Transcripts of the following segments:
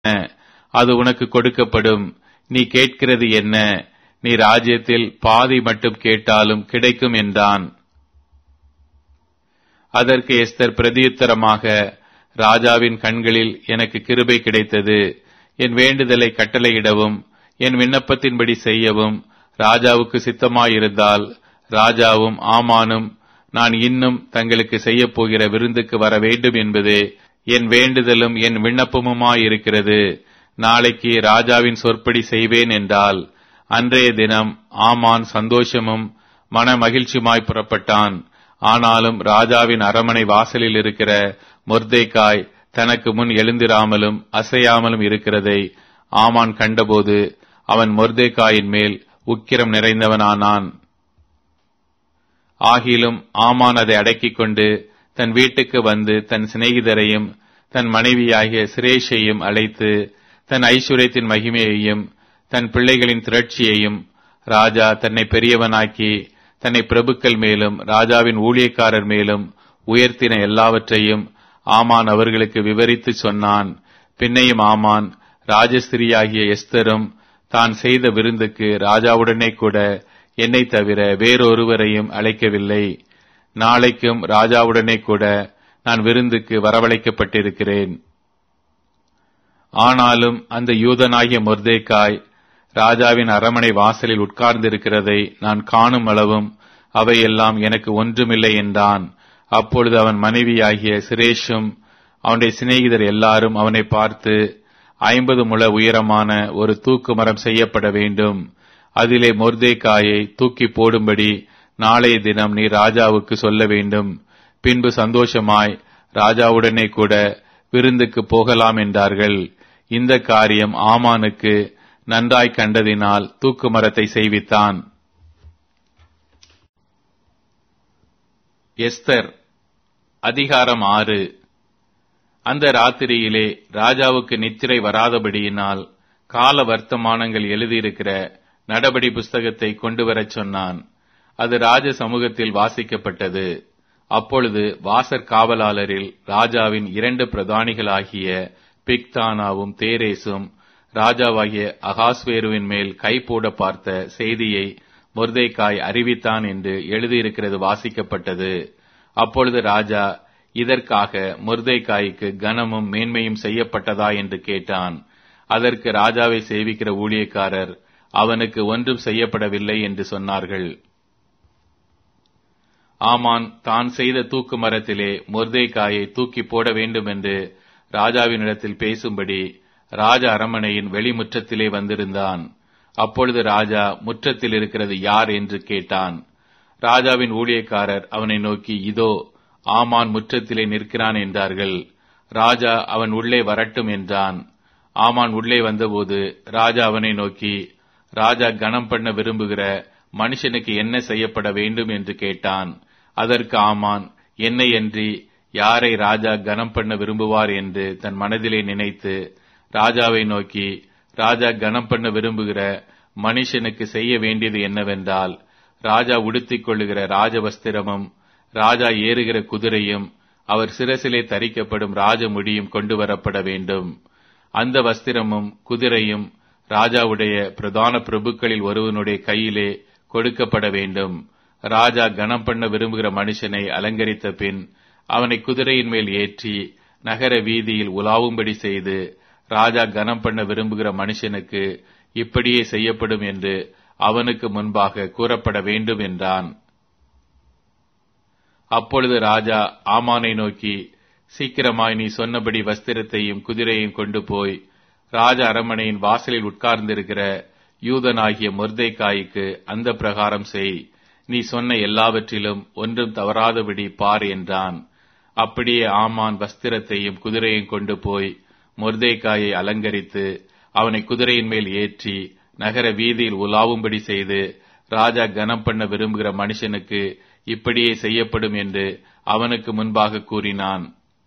அது உனக்கு கொடுக்கப்படும் நீ கேட்கிறது என்ன நீ ராஜ்யத்தில் பாதி மட்டும் கேட்டாலும் கிடைக்கும் என்றான் அதற்கு எஸ்தர் பிரதியுத்தரமாக ராஜாவின் கண்களில் எனக்கு கிருபை கிடைத்தது என் வேண்டுதலை கட்டளையிடவும் என் விண்ணப்பத்தின்படி செய்யவும் ராஜாவுக்கு சித்தமாயிருந்தால் ராஜாவும் ஆமானும் நான் இன்னும் தங்களுக்கு செய்யப் போகிற விருந்துக்கு வர வேண்டும் என்பதே என் வேண்டுதலும் என் விண்ணப்பமுமாயிருக்கிறது நாளைக்கு ராஜாவின் சொற்படி செய்வேன் என்றால் அன்றைய தினம் ஆமான் சந்தோஷமும் மன மகிழ்ச்சியுமாய் புறப்பட்டான் ஆனாலும் ராஜாவின் அரமனை வாசலில் இருக்கிற மொர்தேக்காய் தனக்கு முன் எழுந்திராமலும் அசையாமலும் இருக்கிறதை ஆமான் கண்டபோது அவன் மொர்தேக்காயின் மேல் உக்கிரம் நிறைந்தவனானான் ஆகிலும் ஆமான் அதை அடக்கிக் கொண்டு தன் வீட்டுக்கு வந்து தன் சிநேகிதரையும் தன் மனைவியாகிய சிரேஷையும் அழைத்து தன் ஐஸ்வர்யத்தின் மகிமையையும் தன் பிள்ளைகளின் திரட்சியையும் ராஜா தன்னை பெரியவனாக்கி தன்னை பிரபுக்கள் மேலும் ராஜாவின் ஊழியக்காரர் மேலும் உயர்த்தின எல்லாவற்றையும் ஆமான் அவர்களுக்கு விவரித்து சொன்னான் பின்னையும் ஆமான் ராஜஸ்திரியாகிய எஸ்தரும் தான் செய்த விருந்துக்கு ராஜாவுடனே கூட என்னை தவிர வேறொருவரையும் அழைக்கவில்லை நாளைக்கும் ராஜாவுடனே கூட நான் விருந்துக்கு வரவழைக்கப்பட்டிருக்கிறேன் ஆனாலும் அந்த யூதனாகிய மொர்தேக்காய் ராஜாவின் அரமனை வாசலில் உட்கார்ந்திருக்கிறதை நான் காணும் அளவும் அவையெல்லாம் எனக்கு ஒன்றுமில்லை என்றான் அப்பொழுது அவன் மனைவியாகிய சிரேஷும் அவனுடைய சிநேகிதர் எல்லாரும் அவனை பார்த்து ஐம்பது முழ உயரமான ஒரு தூக்கு மரம் செய்யப்பட வேண்டும் அதிலே மொர்தேக்காயை தூக்கி போடும்படி நாளைய தினம் நீ ராஜாவுக்கு சொல்ல வேண்டும் பின்பு சந்தோஷமாய் ராஜாவுடனே கூட விருந்துக்கு போகலாம் என்றார்கள் இந்த காரியம் ஆமானுக்கு நன்றாய் கண்டதினால் தூக்கு மரத்தை செய்வித்தான் எஸ்தர் அதிகாரம் ஆறு அந்த ராத்திரியிலே ராஜாவுக்கு நித்திரை வராதபடியினால் கால வர்த்தமானங்கள் எழுதியிருக்கிற நடபடி புஸ்தகத்தை கொண்டு வரச் சொன்னான் அது ராஜ சமூகத்தில் வாசிக்கப்பட்டது அப்பொழுது வாசற் காவலாளரில் ராஜாவின் இரண்டு பிரதானிகளாகிய பிக்தானாவும் தேரேசும் ராஜாவாகிய அகாஸ்வேருவின் மேல் கை போட பார்த்த செய்தியை மொர்தேக்காய் அறிவித்தான் என்று எழுதியிருக்கிறது வாசிக்கப்பட்டது அப்பொழுது ராஜா இதற்காக மொர்தேக்காய்க்கு கனமும் மேன்மையும் செய்யப்பட்டதா என்று கேட்டான் அதற்கு ராஜாவை சேவிக்கிற ஊழியக்காரர் அவனுக்கு ஒன்றும் செய்யப்படவில்லை என்று சொன்னார்கள் ஆமான் தான் செய்த தூக்கு மரத்திலே மொர்தேக்காயை தூக்கி போட வேண்டும் என்று ராஜாவினிடத்தில் பேசும்படி ராஜ அரமனையின் வெளிமுற்றத்திலே வந்திருந்தான் அப்பொழுது ராஜா முற்றத்தில் இருக்கிறது யார் என்று கேட்டான் ராஜாவின் ஊழியக்காரர் அவனை நோக்கி இதோ ஆமான் முற்றத்திலே நிற்கிறான் என்றார்கள் ராஜா அவன் உள்ளே வரட்டும் என்றான் ஆமான் உள்ளே வந்தபோது ராஜா அவனை நோக்கி ராஜா கனம் பண்ண விரும்புகிற மனுஷனுக்கு என்ன செய்யப்பட வேண்டும் என்று கேட்டான் அதற்கு ஆமான் என்னையன்றி யாரை ராஜா கனம் பண்ண விரும்புவார் என்று தன் மனதிலே நினைத்து ராஜாவை நோக்கி ராஜா கனம் பண்ண விரும்புகிற மனுஷனுக்கு செய்ய வேண்டியது என்னவென்றால் ராஜா உடுத்திக் கொள்ளுகிற ராஜவஸ்திரமும் ராஜா ஏறுகிற குதிரையும் அவர் சிரசிலே தரிக்கப்படும் ராஜ முடியும் கொண்டு வரப்பட வேண்டும் அந்த வஸ்திரமும் குதிரையும் ராஜாவுடைய பிரதான பிரபுக்களில் ஒருவனுடைய கையிலே கொடுக்கப்பட வேண்டும் ராஜா கனம் பண்ண விரும்புகிற மனுஷனை அலங்கரித்த பின் அவனை குதிரையின் மேல் ஏற்றி நகர வீதியில் உலாவும்படி செய்து ராஜா கனம் பண்ண விரும்புகிற மனுஷனுக்கு இப்படியே செய்யப்படும் என்று அவனுக்கு முன்பாக கூறப்பட வேண்டும் என்றான் அப்பொழுது ராஜா ஆமானை நோக்கி சீக்கிரமாய் நீ சொன்னபடி வஸ்திரத்தையும் குதிரையும் கொண்டு போய் ராஜ அரமனையின் வாசலில் உட்கார்ந்திருக்கிற யூதனாகிய மொர்தைக்காய்க்கு அந்த பிரகாரம் செய் நீ சொன்ன எல்லாவற்றிலும் ஒன்றும் தவறாதபடி பார் என்றான் அப்படியே ஆமான் வஸ்திரத்தையும் குதிரையும் கொண்டு போய் மொர்தேக்காயை அலங்கரித்து அவனை குதிரையின் மேல் ஏற்றி நகர வீதியில் உலாவும்படி செய்து ராஜா கனம் பண்ண விரும்புகிற மனுஷனுக்கு இப்படியே செய்யப்படும் என்று அவனுக்கு முன்பாக கூறினான்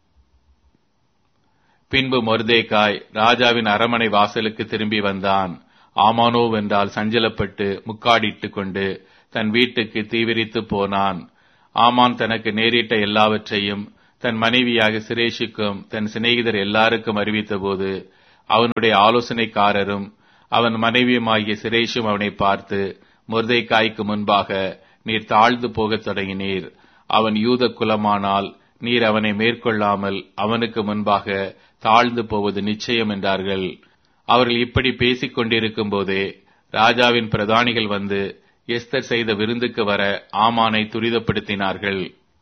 பின்பு மொர்தேக்காய் ராஜாவின் அரமனை வாசலுக்கு திரும்பி வந்தான் ஆமானோ வென்றால் சஞ்சலப்பட்டு முக்காடிட்டுக் கொண்டு தன் வீட்டுக்கு தீவிரித்து போனான் ஆமான் தனக்கு நேரிட்ட எல்லாவற்றையும் தன் மனைவியாக சிரேஷுக்கும் தன் சிநேகிதர் எல்லாருக்கும் அறிவித்தபோது அவனுடைய ஆலோசனைக்காரரும் அவன் மனைவியுமாகிய சிரேஷும் அவனை பார்த்து முர்தைக்காய்க்கு முன்பாக நீர் தாழ்ந்து போகத் தொடங்கினீர் அவன் யூத குலமானால் நீர் அவனை மேற்கொள்ளாமல் அவனுக்கு முன்பாக தாழ்ந்து போவது நிச்சயம் என்றார்கள் அவர்கள் இப்படி பேசிக் கொண்டிருக்கும் போதே ராஜாவின் பிரதானிகள் வந்து எஸ்தர் செய்த விருந்துக்கு வர ஆமானை துரிதப்படுத்தினார்கள்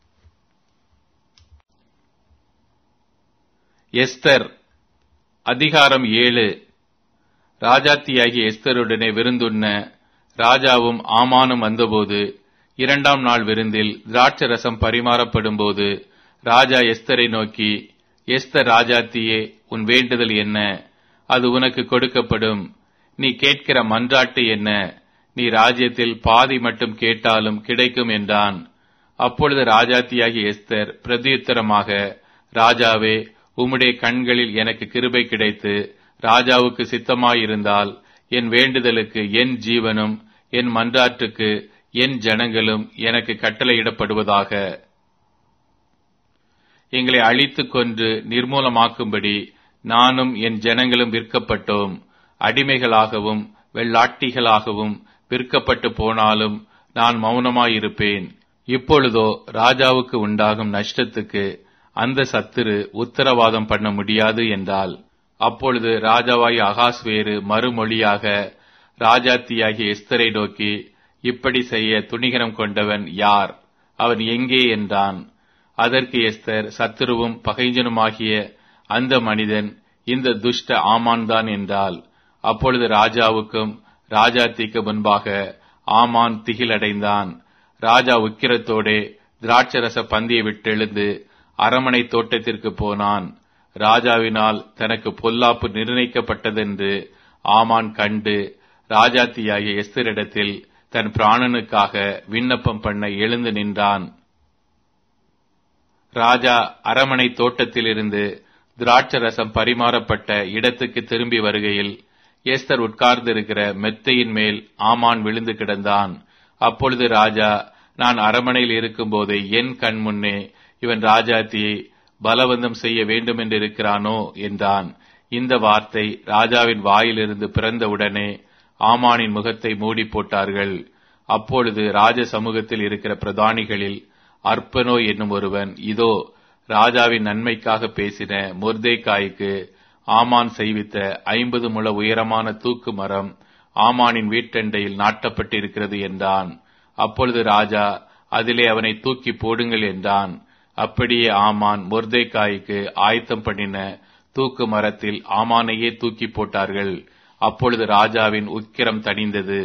எஸ்தர் அதிகாரம் ஏழு ராஜாத்தியாகிய எஸ்தருடனே விருந்துண்ண ராஜாவும் ஆமானும் வந்தபோது இரண்டாம் நாள் விருந்தில் திராட்சை ரசம் பரிமாறப்படும் போது ராஜா எஸ்தரை நோக்கி எஸ்தர் ராஜாத்தியே உன் வேண்டுதல் என்ன அது உனக்கு கொடுக்கப்படும் நீ கேட்கிற மன்றாட்டு என்ன நீ ராஜ்யத்தில் பாதி மட்டும் கேட்டாலும் கிடைக்கும் என்றான் அப்பொழுது ராஜாத்தியாகிய எஸ்தர் பிரதியுத்தரமாக ராஜாவே உம்முடைய கண்களில் எனக்கு கிருபை கிடைத்து ராஜாவுக்கு சித்தமாயிருந்தால் என் வேண்டுதலுக்கு என் ஜீவனும் என் மன்றாட்டுக்கு என் ஜனங்களும் எனக்கு கட்டளையிடப்படுவதாக எங்களை அழித்துக் கொன்று நிர்மூலமாக்கும்படி நானும் என் ஜனங்களும் விற்கப்பட்டோம் அடிமைகளாகவும் வெள்ளாட்டிகளாகவும் விற்கப்பட்டு போனாலும் நான் மௌனமாயிருப்பேன் இப்பொழுதோ ராஜாவுக்கு உண்டாகும் நஷ்டத்துக்கு அந்த சத்துரு உத்தரவாதம் பண்ண முடியாது என்றால் அப்பொழுது ராஜாவாய் அகாஸ்வேறு மறுமொழியாக ராஜாத்தியாகிய எஸ்தரை நோக்கி இப்படி செய்ய துணிகரம் கொண்டவன் யார் அவன் எங்கே என்றான் அதற்கு எஸ்தர் சத்துருவும் பகைஞ்சனுமாகிய அந்த மனிதன் இந்த துஷ்ட ஆமான் தான் என்றால் அப்பொழுது ராஜாவுக்கும் ராஜாத்திக்கு முன்பாக ஆமான் திகிலடைந்தான் ராஜா உக்கிரத்தோடே திராட்சரச பந்தியை விட்டெழுந்து அரமனை தோட்டத்திற்கு போனான் ராஜாவினால் தனக்கு பொல்லாப்பு நிர்ணயிக்கப்பட்டதென்று ஆமான் கண்டு ராஜாத்தியாகிய எஸ்தரிடத்தில் தன் பிராணனுக்காக விண்ணப்பம் பண்ண எழுந்து நின்றான் ராஜா அரமனை தோட்டத்திலிருந்து திராட்சரசம் பரிமாறப்பட்ட இடத்துக்கு திரும்பி வருகையில் எஸ்தர் உட்கார்ந்திருக்கிற மெத்தையின் மேல் ஆமான் விழுந்து கிடந்தான் அப்பொழுது ராஜா நான் அரமனையில் இருக்கும்போது என் கண் முன்னே இவன் ராஜாத்தியை பலவந்தம் செய்ய வேண்டும் என்று இருக்கிறானோ என்றான் இந்த வார்த்தை ராஜாவின் வாயிலிருந்து பிறந்தவுடனே ஆமானின் முகத்தை மூடி போட்டார்கள் அப்பொழுது ராஜ சமூகத்தில் இருக்கிற பிரதானிகளில் அற்பனோ என்னும் ஒருவன் இதோ ராஜாவின் நன்மைக்காக பேசின முர்தேக்காய்க்கு ஆமான் செய்வித்த ஐம்பது முழ உயரமான தூக்கு மரம் ஆமானின் வீட்டண்டையில் நாட்டப்பட்டிருக்கிறது என்றான் அப்பொழுது ராஜா அதிலே அவனை தூக்கி போடுங்கள் என்றான் அப்படியே ஆமான் முர்தேக்காய்க்கு ஆயத்தம் பண்ணின தூக்கு மரத்தில் ஆமானையே தூக்கி போட்டார்கள் அப்பொழுது ராஜாவின் உக்கிரம் தணிந்தது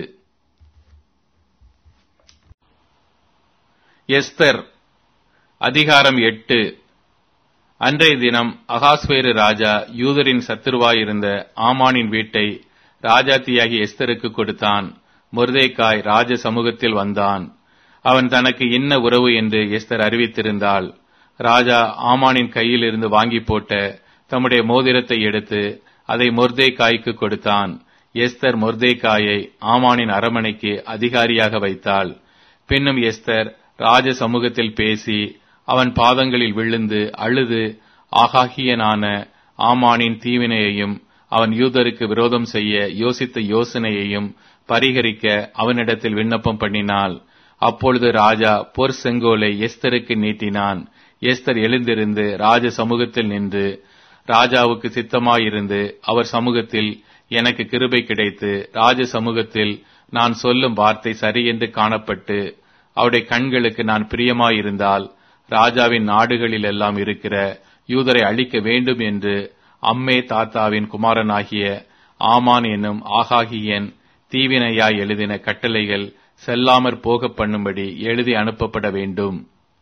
எஸ்தர் அதிகாரம் எட்டு அன்றைய தினம் அகாஸ்வேரு ராஜா யூதரின் சத்துருவாயிருந்த ஆமானின் வீட்டை ராஜாத்தியாகி எஸ்தருக்கு கொடுத்தான் முர்தேக்காய் ராஜ சமூகத்தில் வந்தான் அவன் தனக்கு என்ன உறவு என்று எஸ்தர் அறிவித்திருந்தாள் ராஜா ஆமானின் கையில் இருந்து வாங்கி போட்ட தம்முடைய மோதிரத்தை எடுத்து அதை மொர்தேக்காய்க்கு கொடுத்தான் எஸ்தர் மொர்தேக்காயை ஆமானின் அரமனைக்கு அதிகாரியாக வைத்தாள் பின்னும் எஸ்தர் ராஜ சமூகத்தில் பேசி அவன் பாதங்களில் விழுந்து அழுது ஆகாகியனான ஆமானின் தீவினையையும் அவன் யூதருக்கு விரோதம் செய்ய யோசித்த யோசனையையும் பரிகரிக்க அவனிடத்தில் விண்ணப்பம் பண்ணினாள் அப்பொழுது ராஜா பொற் செங்கோலை எஸ்தருக்கு நீட்டினான் எஸ்தர் எழுந்திருந்து ராஜ சமூகத்தில் நின்று ராஜாவுக்கு சித்தமாயிருந்து அவர் சமூகத்தில் எனக்கு கிருபை கிடைத்து ராஜ சமூகத்தில் நான் சொல்லும் வார்த்தை சரி என்று காணப்பட்டு அவருடைய கண்களுக்கு நான் பிரியமாயிருந்தால் ராஜாவின் நாடுகளில் எல்லாம் இருக்கிற யூதரை அழிக்க வேண்டும் என்று அம்மே தாத்தாவின் குமாரனாகிய ஆமான் என்னும் ஆகாகியன் தீவினையாய் எழுதின கட்டளைகள் செல்லாமற் போக பண்ணும்படி எழுதி அனுப்பப்பட வேண்டும்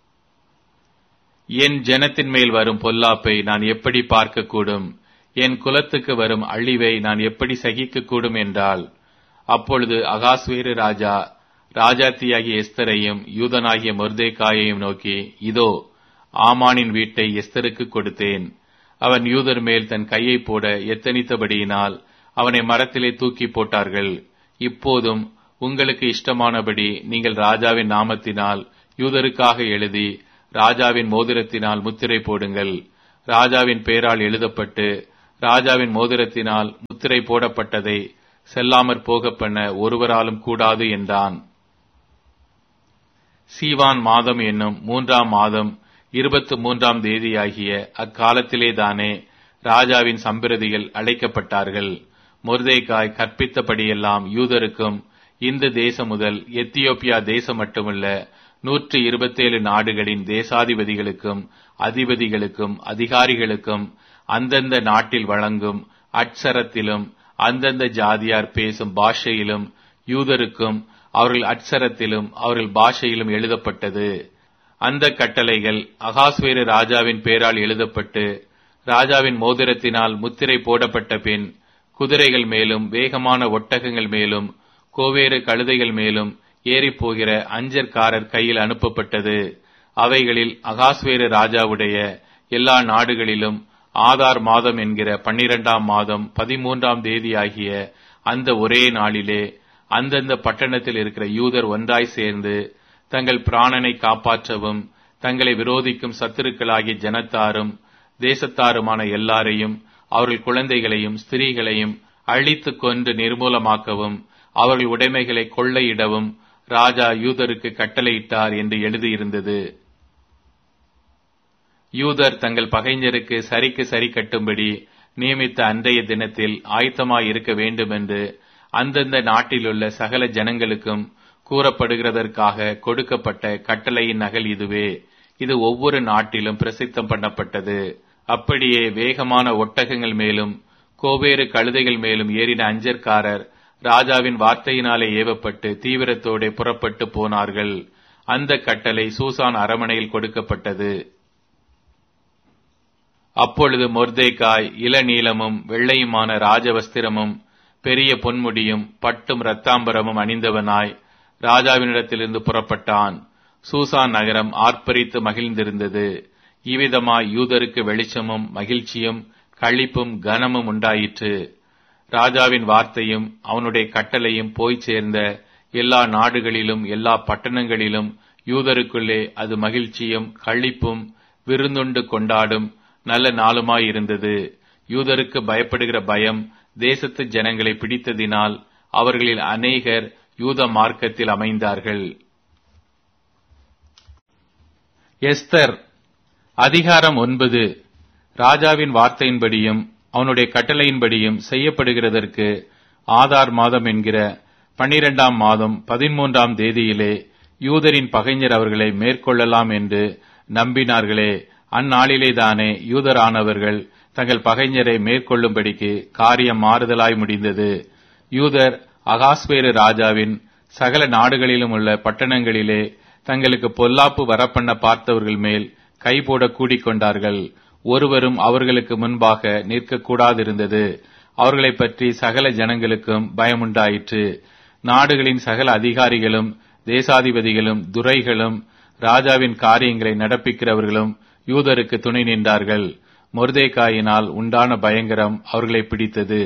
என் ஜனத்தின் மேல் வரும் பொல்லாப்பை நான் எப்படி பார்க்கக்கூடும் என் குலத்துக்கு வரும் அழிவை நான் எப்படி சகிக்கக்கூடும் என்றால் அப்பொழுது அகாஸ்வேரு ராஜா ராஜாத்தியாகிய எஸ்தரையும் யூதனாகிய மொர்தேக்காயையும் நோக்கி இதோ ஆமானின் வீட்டை எஸ்தருக்கு கொடுத்தேன் அவன் யூதர் மேல் தன் கையை போட எத்தனித்தபடியினால் அவனை மரத்திலே தூக்கி போட்டார்கள் இப்போதும் உங்களுக்கு இஷ்டமானபடி நீங்கள் ராஜாவின் நாமத்தினால் யூதருக்காக எழுதி ராஜாவின் மோதிரத்தினால் முத்திரை போடுங்கள் ராஜாவின் பெயரால் எழுதப்பட்டு ராஜாவின் மோதிரத்தினால் முத்திரை போடப்பட்டதை செல்லாமற் போக பண்ண ஒருவராலும் கூடாது என்றான் சீவான் மாதம் என்னும் மூன்றாம் மாதம் இருபத்து மூன்றாம் தேதியாகிய அக்காலத்திலே தானே ராஜாவின் சம்பிரதிகள் அழைக்கப்பட்டார்கள் மொர்தேகாய் கற்பித்தபடியெல்லாம் யூதருக்கும் இந்த தேசம் முதல் எத்தியோப்பியா தேசம் மட்டுமல்ல நூற்று இருபத்தேழு நாடுகளின் தேசாதிபதிகளுக்கும் அதிபதிகளுக்கும் அதிகாரிகளுக்கும் அந்தந்த நாட்டில் வழங்கும் அட்சரத்திலும் அந்தந்த ஜாதியார் பேசும் பாஷையிலும் யூதருக்கும் அவர்கள் அட்சரத்திலும் அவர்கள் பாஷையிலும் எழுதப்பட்டது அந்த கட்டளைகள் அகாஸ்வேரு ராஜாவின் பேரால் எழுதப்பட்டு ராஜாவின் மோதிரத்தினால் முத்திரை போடப்பட்ட பின் குதிரைகள் மேலும் வேகமான ஒட்டகங்கள் மேலும் கோவேறு கழுதைகள் மேலும் ஏறிப்போகிற அஞ்சற்காரர் கையில் அனுப்பப்பட்டது அவைகளில் அகாஸ்வேரு ராஜாவுடைய எல்லா நாடுகளிலும் ஆதார் மாதம் என்கிற பன்னிரெண்டாம் மாதம் பதிமூன்றாம் தேதியாகிய அந்த ஒரே நாளிலே அந்தந்த பட்டணத்தில் இருக்கிற யூதர் ஒன்றாய் சேர்ந்து தங்கள் பிராணனை காப்பாற்றவும் தங்களை விரோதிக்கும் சத்துருக்களாகிய ஜனத்தாரும் தேசத்தாருமான எல்லாரையும் அவர்கள் குழந்தைகளையும் ஸ்திரீகளையும் அழித்து கொன்று நிர்மூலமாக்கவும் அவர்கள் உடைமைகளை கொள்ளையிடவும் ராஜா யூதருக்கு கட்டளையிட்டார் என்று எழுதியிருந்தது யூதர் தங்கள் பகைஞருக்கு சரிக்கு சரி கட்டும்படி நியமித்த அன்றைய தினத்தில் ஆயத்தமாய் இருக்க வேண்டும் என்று அந்தந்த நாட்டிலுள்ள சகல ஜனங்களுக்கும் கூறப்படுகிறதற்காக கொடுக்கப்பட்ட கட்டளையின் நகல் இதுவே இது ஒவ்வொரு நாட்டிலும் பிரசித்தம் பண்ணப்பட்டது அப்படியே வேகமான ஒட்டகங்கள் மேலும் கோவேறு கழுதைகள் மேலும் ஏறின அஞ்சற்காரர் ராஜாவின் வார்த்தையினாலே ஏவப்பட்டு தீவிரத்தோടെ புறப்பட்டு போனார்கள் அந்த கட்டளை சூசான் அரமனையில் கொடுக்கப்பட்டது அப்பொழுது மொர்தேக்காய் இளநீளமும் வெள்ளையுமான ராஜவஸ்திரமும் பெரிய பொன்முடியும் பட்டும் இரத்தாம்பரமும் அணிந்தவனாய் ராஜாவினிடத்திலிருந்து புறப்பட்டான் சூசான் நகரம் ஆர்ப்பரித்து மகிழ்ந்திருந்தது இவ்விதமாய் யூதருக்கு வெளிச்சமும் மகிழ்ச்சியும் களிப்பும் கனமும் உண்டாயிற்று ராஜாவின் வார்த்தையும் அவனுடைய கட்டளையும் போய் சேர்ந்த எல்லா நாடுகளிலும் எல்லா பட்டணங்களிலும் யூதருக்குள்ளே அது மகிழ்ச்சியும் களிப்பும் விருந்துண்டு கொண்டாடும் நல்ல நாளுமாயிருந்தது யூதருக்கு பயப்படுகிற பயம் தேசத்து ஜனங்களை பிடித்ததினால் அவர்களில் அநேகர் யூத மார்க்கத்தில் அமைந்தார்கள் எஸ்தர் அதிகாரம் ஒன்பது ராஜாவின் வார்த்தையின்படியும் அவனுடைய கட்டளையின்படியும் செய்யப்படுகிறதற்கு ஆதார் மாதம் என்கிற பன்னிரெண்டாம் மாதம் பதிமூன்றாம் தேதியிலே யூதரின் பகைஞர் அவர்களை மேற்கொள்ளலாம் என்று நம்பினார்களே அந்நாளிலே தானே யூதரானவர்கள் தங்கள் பகைஞரை மேற்கொள்ளும்படிக்கு காரியம் மாறுதலாய் முடிந்தது யூதர் அகாஸ்வேரு ராஜாவின் சகல நாடுகளிலும் உள்ள பட்டணங்களிலே தங்களுக்கு பொல்லாப்பு வரப்பண்ண பார்த்தவர்கள் மேல் கைபோட கூடிக்கொண்டார்கள் ஒருவரும் அவர்களுக்கு முன்பாக நிற்கக்கூடாதிருந்தது அவர்களை பற்றி சகல ஜனங்களுக்கும் பயமுண்டாயிற்று நாடுகளின் சகல அதிகாரிகளும் தேசாதிபதிகளும் துரைகளும் ராஜாவின் காரியங்களை நடப்பிக்கிறவர்களும் யூதருக்கு துணை நின்றார்கள் மொர்தேக்காயினால் உண்டான பயங்கரம் அவர்களை பிடித்தது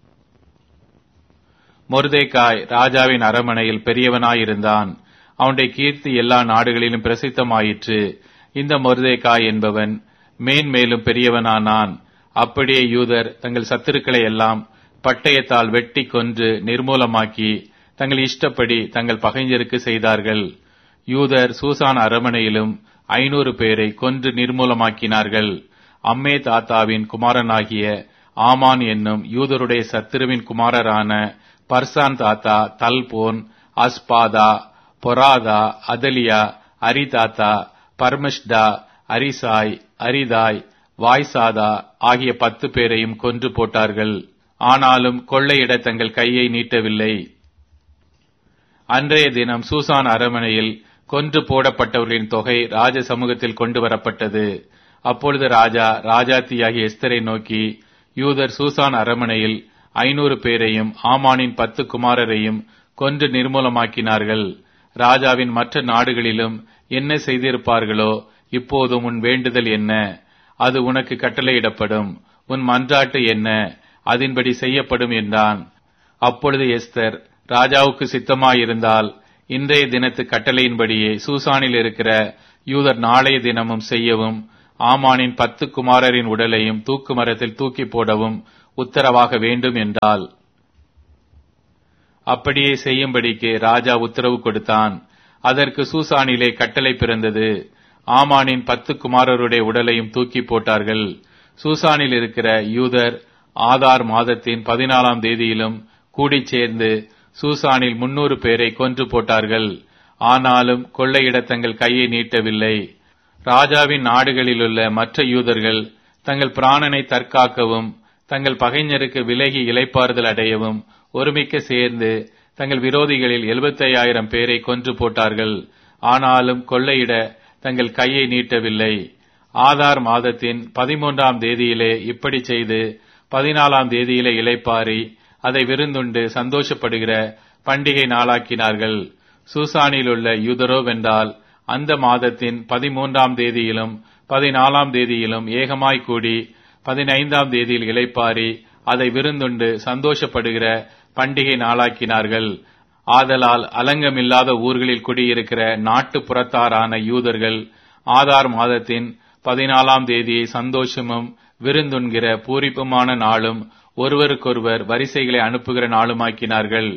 மொர்தேக்காய் ராஜாவின் அரமனையில் பெரியவனாயிருந்தான் அவனுடைய கீர்த்தி எல்லா நாடுகளிலும் பிரசித்தமாயிற்று இந்த மொர்தேக்காய் என்பவன் மேன்மேலும் பெரியவனானான் அப்படியே யூதர் தங்கள் சத்துருக்களை எல்லாம் பட்டயத்தால் வெட்டி கொன்று நிர்மூலமாக்கி தங்கள் இஷ்டப்படி தங்கள் பகைஞருக்கு செய்தார்கள் யூதர் சூசான் அரமனையிலும் ஐநூறு பேரை கொன்று நிர்மூலமாக்கினார்கள் அம்மே தாத்தாவின் குமாரனாகிய ஆமான் என்னும் யூதருடைய சத்துருவின் குமாரரான பர்சான் தாத்தா தல்போன் அஸ்பாதா பொராதா அதலியா அரிதாத்தா பர்மஷ்டா அரிசாய் அரிதாய் வாய்சாதா ஆகிய பத்து பேரையும் கொன்று போட்டார்கள் ஆனாலும் கொள்ளையிட தங்கள் கையை நீட்டவில்லை அன்றைய தினம் சூசான் அரமனையில் கொன்று போடப்பட்டவர்களின் தொகை ராஜ சமூகத்தில் கொண்டு வரப்பட்டது அப்பொழுது ராஜா ராஜாத்தியாகிய எஸ்தரை நோக்கி யூதர் சூசான் அரமனையில் ஐநூறு பேரையும் ஆமானின் பத்து குமாரரையும் கொன்று நிர்மூலமாக்கினார்கள் ராஜாவின் மற்ற நாடுகளிலும் என்ன செய்திருப்பார்களோ இப்போதும் உன் வேண்டுதல் என்ன அது உனக்கு கட்டளையிடப்படும் உன் மன்றாட்டு என்ன அதன்படி செய்யப்படும் என்றான் அப்பொழுது எஸ்தர் ராஜாவுக்கு சித்தமாயிருந்தால் இன்றைய தினத்து கட்டளையின்படியே சூசானில் இருக்கிற யூதர் நாளைய தினமும் செய்யவும் ஆமானின் பத்து குமாரரின் உடலையும் தூக்கு மரத்தில் தூக்கி போடவும் உத்தரவாக வேண்டும் என்றால் அப்படியே செய்யும்படிக்கு ராஜா உத்தரவு கொடுத்தான் அதற்கு சூசானிலே கட்டளை பிறந்தது ஆமானின் பத்து குமாரருடைய உடலையும் தூக்கி போட்டார்கள் சூசானில் இருக்கிற யூதர் ஆதார் மாதத்தின் பதினாலாம் தேதியிலும் கூடிச் சேர்ந்து சூசானில் முன்னூறு பேரை கொன்று போட்டார்கள் ஆனாலும் கொள்ளையிட தங்கள் கையை நீட்டவில்லை ராஜாவின் நாடுகளிலுள்ள மற்ற யூதர்கள் தங்கள் பிராணனை தற்காக்கவும் தங்கள் பகைஞருக்கு விலகி இலைப்பாறுதல் அடையவும் ஒருமிக்க சேர்ந்து தங்கள் விரோதிகளில் எழுபத்தையாயிரம் பேரை கொன்று போட்டார்கள் ஆனாலும் கொள்ளையிட தங்கள் கையை நீட்டவில்லை ஆதார் மாதத்தின் பதிமூன்றாம் தேதியிலே இப்படி செய்து பதினாலாம் தேதியிலே இலைப்பாரி அதை விருந்துண்டு சந்தோஷப்படுகிற பண்டிகை நாளாக்கினார்கள் சூசானில் உள்ள யூதரோவென்றால் அந்த மாதத்தின் பதிமூன்றாம் தேதியிலும் பதினாலாம் தேதியிலும் ஏகமாய் கூடி பதினைந்தாம் தேதியில் இலைப்பாரி அதை விருந்துண்டு சந்தோஷப்படுகிற பண்டிகை நாளாக்கினார்கள் ஆதலால் அலங்கமில்லாத ஊர்களில் குடியிருக்கிற நாட்டு புறத்தாரான யூதர்கள் ஆதார் மாதத்தின் பதினாலாம் தேதியை சந்தோஷமும் விருந்துண்கிற பூரிப்புமான நாளும் ஒருவருக்கொருவர் வரிசைகளை அனுப்புகிற நாளுமாக்கினார்கள்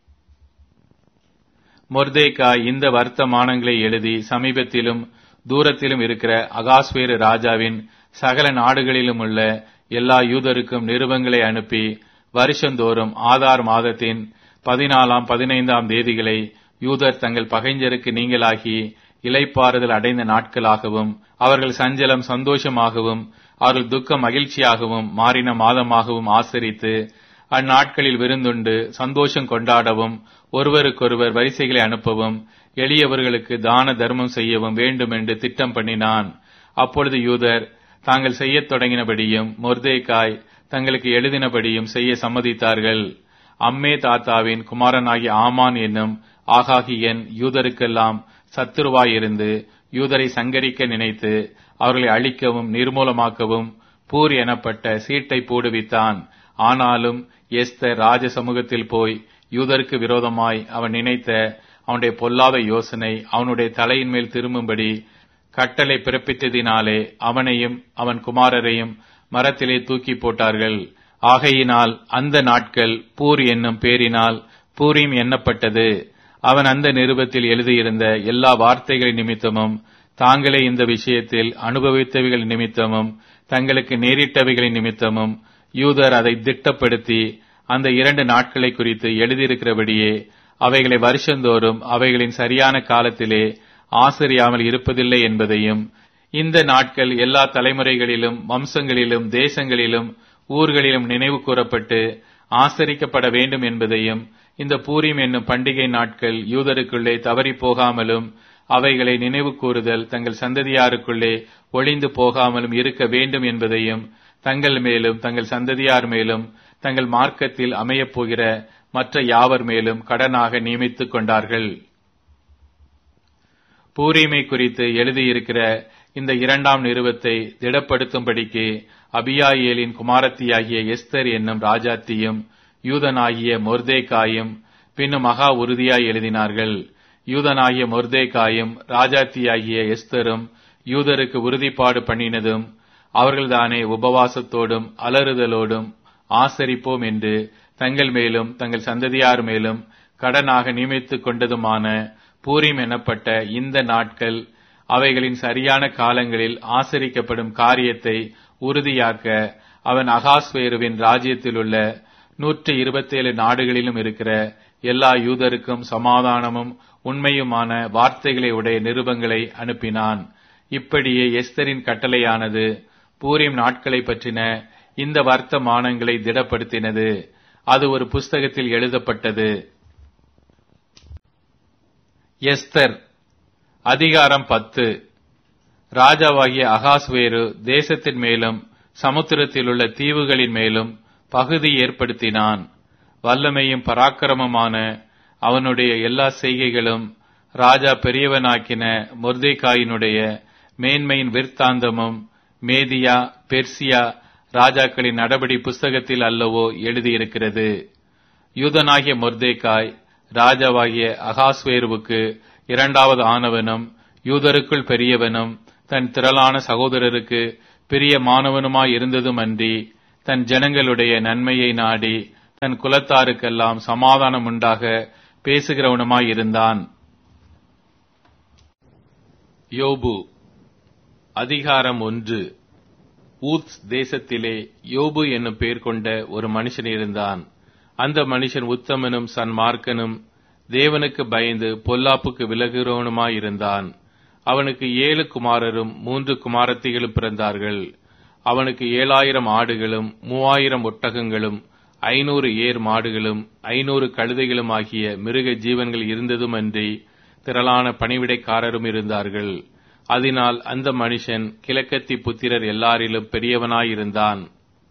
மொர்தேகா இந்த வர்த்தமானங்களை எழுதி சமீபத்திலும் தூரத்திலும் இருக்கிற அகாஸ்வேரு ராஜாவின் சகல நாடுகளிலும் உள்ள எல்லா யூதருக்கும் நிருபங்களை அனுப்பி வருஷந்தோறும் ஆதார் மாதத்தின் பதினாலாம் பதினைந்தாம் தேதிகளை யூதர் தங்கள் பகைஞருக்கு நீங்களாகி இலைப்பாறுதல் அடைந்த நாட்களாகவும் அவர்கள் சஞ்சலம் சந்தோஷமாகவும் அவர்கள் துக்கம் மகிழ்ச்சியாகவும் மாறின மாதமாகவும் ஆசரித்து அந்நாட்களில் விருந்துண்டு சந்தோஷம் கொண்டாடவும் ஒருவருக்கொருவர் வரிசைகளை அனுப்பவும் எளியவர்களுக்கு தான தர்மம் செய்யவும் வேண்டும் என்று திட்டம் பண்ணினான் அப்பொழுது யூதர் தாங்கள் செய்யத் தொடங்கினபடியும் மொர்தேக்காய் தங்களுக்கு எழுதினபடியும் செய்ய சம்மதித்தார்கள் அம்மே தாத்தாவின் குமாரனாகிய ஆமான் என்னும் ஆகாகியன் யூதருக்கெல்லாம் சத்துருவாயிருந்து யூதரை சங்கரிக்க நினைத்து அவர்களை அழிக்கவும் நிர்மூலமாக்கவும் பூர் எனப்பட்ட சீட்டை போடுவித்தான் ஆனாலும் எஸ்தர் ராஜ சமூகத்தில் போய் யூதருக்கு விரோதமாய் அவன் நினைத்த அவனுடைய பொல்லாத யோசனை அவனுடைய தலையின் மேல் திரும்பும்படி கட்டளை பிறப்பித்ததினாலே அவனையும் அவன் குமாரரையும் மரத்திலே தூக்கி போட்டார்கள் ஆகையினால் அந்த நாட்கள் பூர் என்னும் பேரினால் பூரீம் எண்ணப்பட்டது அவன் அந்த நிருபத்தில் எழுதியிருந்த எல்லா வார்த்தைகளின் நிமித்தமும் தாங்களே இந்த விஷயத்தில் அனுபவித்தவைகள் நிமித்தமும் தங்களுக்கு நேரிட்டவைகளின் நிமித்தமும் யூதர் அதை திட்டப்படுத்தி அந்த இரண்டு நாட்களை குறித்து எழுதியிருக்கிறபடியே அவைகளை வருஷந்தோறும் அவைகளின் சரியான காலத்திலே ஆசரியாமல் இருப்பதில்லை என்பதையும் இந்த நாட்கள் எல்லா தலைமுறைகளிலும் வம்சங்களிலும் தேசங்களிலும் ஊர்களிலும் நினைவு கூறப்பட்டு ஆசரிக்கப்பட வேண்டும் என்பதையும் இந்த பூரிம் என்னும் பண்டிகை நாட்கள் யூதருக்குள்ளே தவறி போகாமலும் அவைகளை நினைவு கூறுதல் தங்கள் சந்ததியாருக்குள்ளே ஒளிந்து போகாமலும் இருக்க வேண்டும் என்பதையும் தங்கள் மேலும் தங்கள் சந்ததியார் மேலும் தங்கள் மார்க்கத்தில் அமையப் போகிற மற்ற யாவர் மேலும் கடனாக நியமித்துக் கொண்டார்கள் பூரிமை குறித்து எழுதியிருக்கிற இந்த இரண்டாம் நிறுவத்தை திடப்படுத்தும்படிக்கு அபியாயேலின் குமாரத்தியாகிய எஸ்தர் என்னும் ராஜாத்தியும் யூதனாகிய மொர்தேகாயும் பின்னும் மகா உறுதியாய் எழுதினார்கள் யூதனாகிய மொர்தேகாயும் ராஜாத்தியாகிய எஸ்தரும் யூதருக்கு உறுதிப்பாடு பண்ணினதும் அவர்கள்தானே உபவாசத்தோடும் அலறுதலோடும் ஆசரிப்போம் என்று தங்கள் மேலும் தங்கள் சந்ததியார் மேலும் கடனாக நியமித்துக் கொண்டதுமான பூரிம் எனப்பட்ட இந்த நாட்கள் அவைகளின் சரியான காலங்களில் ஆசரிக்கப்படும் காரியத்தை உறுதியாக்க அவன் அகாஸ்வேருவின் ராஜ்யத்திலுள்ள நூற்றி இருபத்தேழு நாடுகளிலும் இருக்கிற எல்லா யூதருக்கும் சமாதானமும் உண்மையுமான வார்த்தைகளை உடைய நிருபங்களை அனுப்பினான் இப்படியே எஸ்தரின் கட்டளையானது பூரிம் நாட்களை பற்றின இந்த வர்த்தமானங்களை திடப்படுத்தினது அது ஒரு புஸ்தகத்தில் எழுதப்பட்டது எஸ்தர் அதிகாரம் பத்து ராஜாவாகிய அகாஸ்வேரு தேசத்தின் மேலும் சமுத்திரத்தில் உள்ள தீவுகளின் மேலும் பகுதி ஏற்படுத்தினான் வல்லமையும் பராக்கிரமமான அவனுடைய எல்லா செய்கைகளும் ராஜா பெரியவனாக்கின மொர்தேகாயினுடைய மேன்மையின் விற்த்தாந்தமும் மேதியா பெர்சியா ராஜாக்களின் நடபடி புஸ்தகத்தில் அல்லவோ எழுதியிருக்கிறது யூதனாகிய மொர்தேகாய் ராஜாவாகிய அகாஸ்வேருவுக்கு இரண்டாவது ஆனவனும் யூதருக்குள் பெரியவனும் தன் திரளான சகோதரருக்கு பிரியமானவனுமாய் இருந்ததும் அன்றி தன் ஜனங்களுடைய நன்மையை நாடி தன் குலத்தாருக்கெல்லாம் சமாதானம் உண்டாக பேசுகிறவனுமாய் இருந்தான் யோபு அதிகாரம் ஒன்று ஊத்ஸ் தேசத்திலே யோபு என்னும் பெயர் கொண்ட ஒரு மனுஷன் இருந்தான் அந்த மனுஷன் உத்தமனும் சன்மார்க்கனும் தேவனுக்கு பயந்து பொல்லாப்புக்கு விலகுகிறவனுமாயிருந்தான் அவனுக்கு ஏழு குமாரரும் மூன்று குமாரத்திகளும் பிறந்தார்கள் அவனுக்கு ஏழாயிரம் ஆடுகளும் மூவாயிரம் ஒட்டகங்களும் ஐநூறு ஏர் மாடுகளும் ஐநூறு கழுதைகளும் ஆகிய மிருக ஜீவன்கள் இருந்ததுமன்றி திரளான பணிவிடைக்காரரும் இருந்தார்கள் அதனால் அந்த மனுஷன் கிழக்கத்தி புத்திரர் எல்லாரிலும் பெரியவனாயிருந்தான்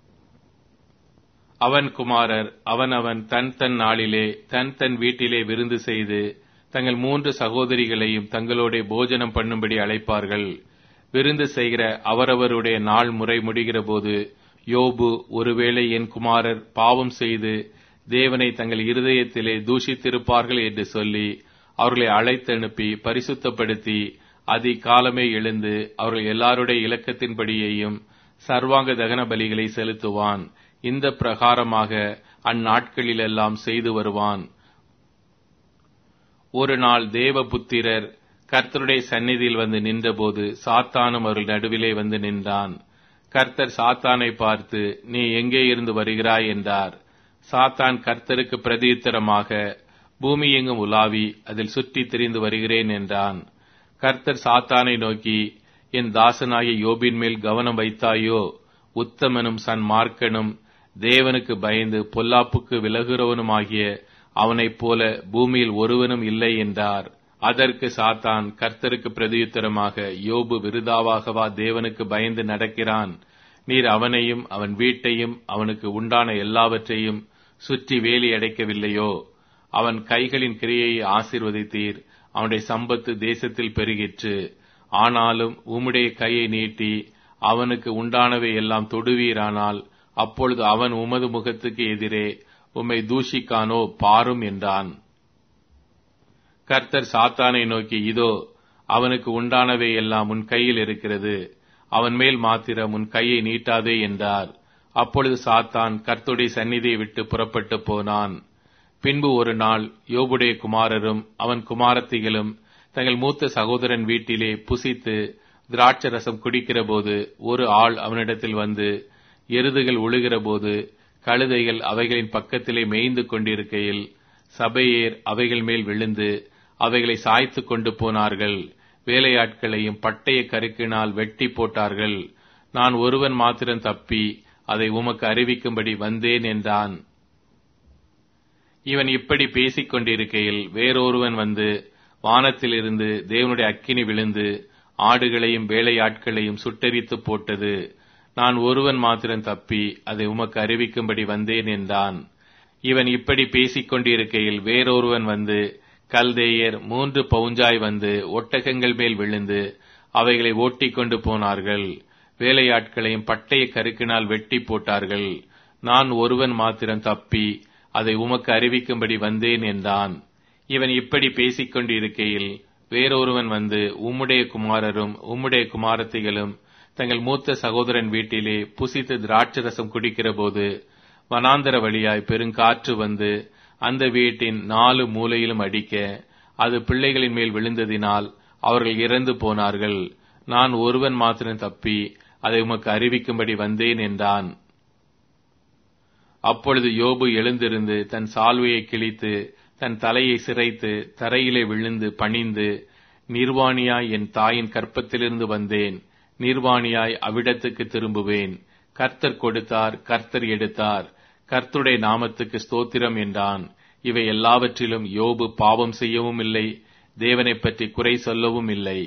அவன் குமாரர் அவனவன் தன் தன் நாளிலே தன் தன் வீட்டிலே விருந்து செய்து தங்கள் மூன்று சகோதரிகளையும் தங்களோட போஜனம் பண்ணும்படி அழைப்பார்கள் விருந்து செய்கிற அவரவருடைய நாள் முறை முடிகிற போது யோபு ஒருவேளை என் குமாரர் பாவம் செய்து தேவனை தங்கள் இருதயத்திலே தூஷித்திருப்பார்கள் என்று சொல்லி அவர்களை அழைத்தனுப்பி பரிசுத்தப்படுத்தி அதிகாலமே எழுந்து அவர்கள் எல்லாருடைய இலக்கத்தின்படியேயும் சர்வாங்க தகன பலிகளை செலுத்துவான் இந்த பிரகாரமாக அந்நாட்களிலெல்லாம் செய்து வருவான் ஒரு நாள் தேவபுத்திரர் கர்த்தருடைய சந்நிதியில் வந்து நின்றபோது சாத்தானும் அவர்கள் நடுவிலே வந்து நின்றான் கர்த்தர் சாத்தானை பார்த்து நீ எங்கே இருந்து வருகிறாய் என்றார் சாத்தான் கர்த்தருக்கு பிரதியுத்தரமாக பூமி எங்கும் உலாவி அதில் சுற்றி திரிந்து வருகிறேன் என்றான் கர்த்தர் சாத்தானை நோக்கி என் தாசனாகிய யோபின் மேல் கவனம் வைத்தாயோ உத்தமனும் சன்மார்க்கனும் தேவனுக்கு பயந்து பொல்லாப்புக்கு விலகுறவனுமாகிய அவனைப் போல பூமியில் ஒருவனும் இல்லை என்றார் அதற்கு சாத்தான் கர்த்தருக்கு பிரதியுத்தரமாக யோபு விருதாவாகவா தேவனுக்கு பயந்து நடக்கிறான் நீர் அவனையும் அவன் வீட்டையும் அவனுக்கு உண்டான எல்லாவற்றையும் சுற்றி வேலி அடைக்கவில்லையோ அவன் கைகளின் கிரியையை ஆசிர்வதித்தீர் அவனுடைய சம்பத்து தேசத்தில் பெருகிற்று ஆனாலும் உம்முடைய கையை நீட்டி அவனுக்கு உண்டானவை எல்லாம் தொடுவீரானால் அப்பொழுது அவன் உமது முகத்துக்கு எதிரே உம்மை தூஷிக்கானோ பாரும் என்றான் கர்த்தர் சாத்தானை நோக்கி இதோ அவனுக்கு உண்டானவை எல்லாம் உன் கையில் இருக்கிறது அவன் மேல் மாத்திரம் உன் கையை நீட்டாதே என்றார் அப்பொழுது சாத்தான் கர்த்துடைய சந்நிதியை விட்டு புறப்பட்டு போனான் பின்பு ஒரு நாள் யோபுடைய குமாரரும் அவன் குமாரத்திகளும் தங்கள் மூத்த சகோதரன் வீட்டிலே புசித்து திராட்சரசம் குடிக்கிற போது ஒரு ஆள் அவனிடத்தில் வந்து எருதுகள் உழுகிற போது கழுதைகள் அவைகளின் பக்கத்திலே மேய்ந்து கொண்டிருக்கையில் சபையேர் அவைகள் மேல் விழுந்து அவைகளை சாய்த்து கொண்டு போனார்கள் வேலையாட்களையும் பட்டய கருக்கினால் வெட்டி போட்டார்கள் நான் ஒருவன் மாத்திரம் தப்பி அதை உமக்கு அறிவிக்கும்படி வந்தேன் என்றான் இவன் இப்படி பேசிக் கொண்டிருக்கையில் வேறொருவன் வந்து வானத்திலிருந்து தேவனுடைய அக்கினி விழுந்து ஆடுகளையும் வேலையாட்களையும் சுட்டரித்து போட்டது நான் ஒருவன் மாத்திரம் தப்பி அதை உமக்கு அறிவிக்கும்படி வந்தேன் என்றான் இவன் இப்படி பேசிக் கொண்டிருக்கையில் வேறொருவன் வந்து கல்தேயர் மூன்று பவுஞ்சாய் வந்து ஒட்டகங்கள் மேல் விழுந்து அவைகளை ஓட்டிக் கொண்டு போனார்கள் வேலையாட்களையும் பட்டய கருக்கினால் வெட்டி போட்டார்கள் நான் ஒருவன் மாத்திரம் தப்பி அதை உமக்கு அறிவிக்கும்படி வந்தேன் என்றான் இவன் இப்படி பேசிக் கொண்டிருக்கையில் வேறொருவன் வந்து உம்முடைய குமாரரும் உம்முடைய குமாரத்திகளும் தங்கள் மூத்த சகோதரன் வீட்டிலே புசித்து திராட்சரசம் குடிக்கிற போது வனாந்தர வழியாய் பெருங்காற்று வந்து அந்த வீட்டின் நாலு மூலையிலும் அடிக்க அது பிள்ளைகளின் மேல் விழுந்ததினால் அவர்கள் இறந்து போனார்கள் நான் ஒருவன் மாத்திரம் தப்பி அதை உமக்கு அறிவிக்கும்படி வந்தேன் என்றான் அப்பொழுது யோபு எழுந்திருந்து தன் சால்வையை கிழித்து தன் தலையை சிரைத்து தரையிலே விழுந்து பணிந்து நிர்வாணியாய் என் தாயின் கற்பத்திலிருந்து வந்தேன் நிர்வாணியாய் அவ்விடத்துக்கு திரும்புவேன் கர்த்தர் கொடுத்தார் கர்த்தர் எடுத்தார் கர்த்துடைய நாமத்துக்கு ஸ்தோத்திரம் என்றான் இவை எல்லாவற்றிலும் யோபு பாவம் செய்யவும் இல்லை தேவனைப் பற்றி குறை சொல்லவும் இல்லை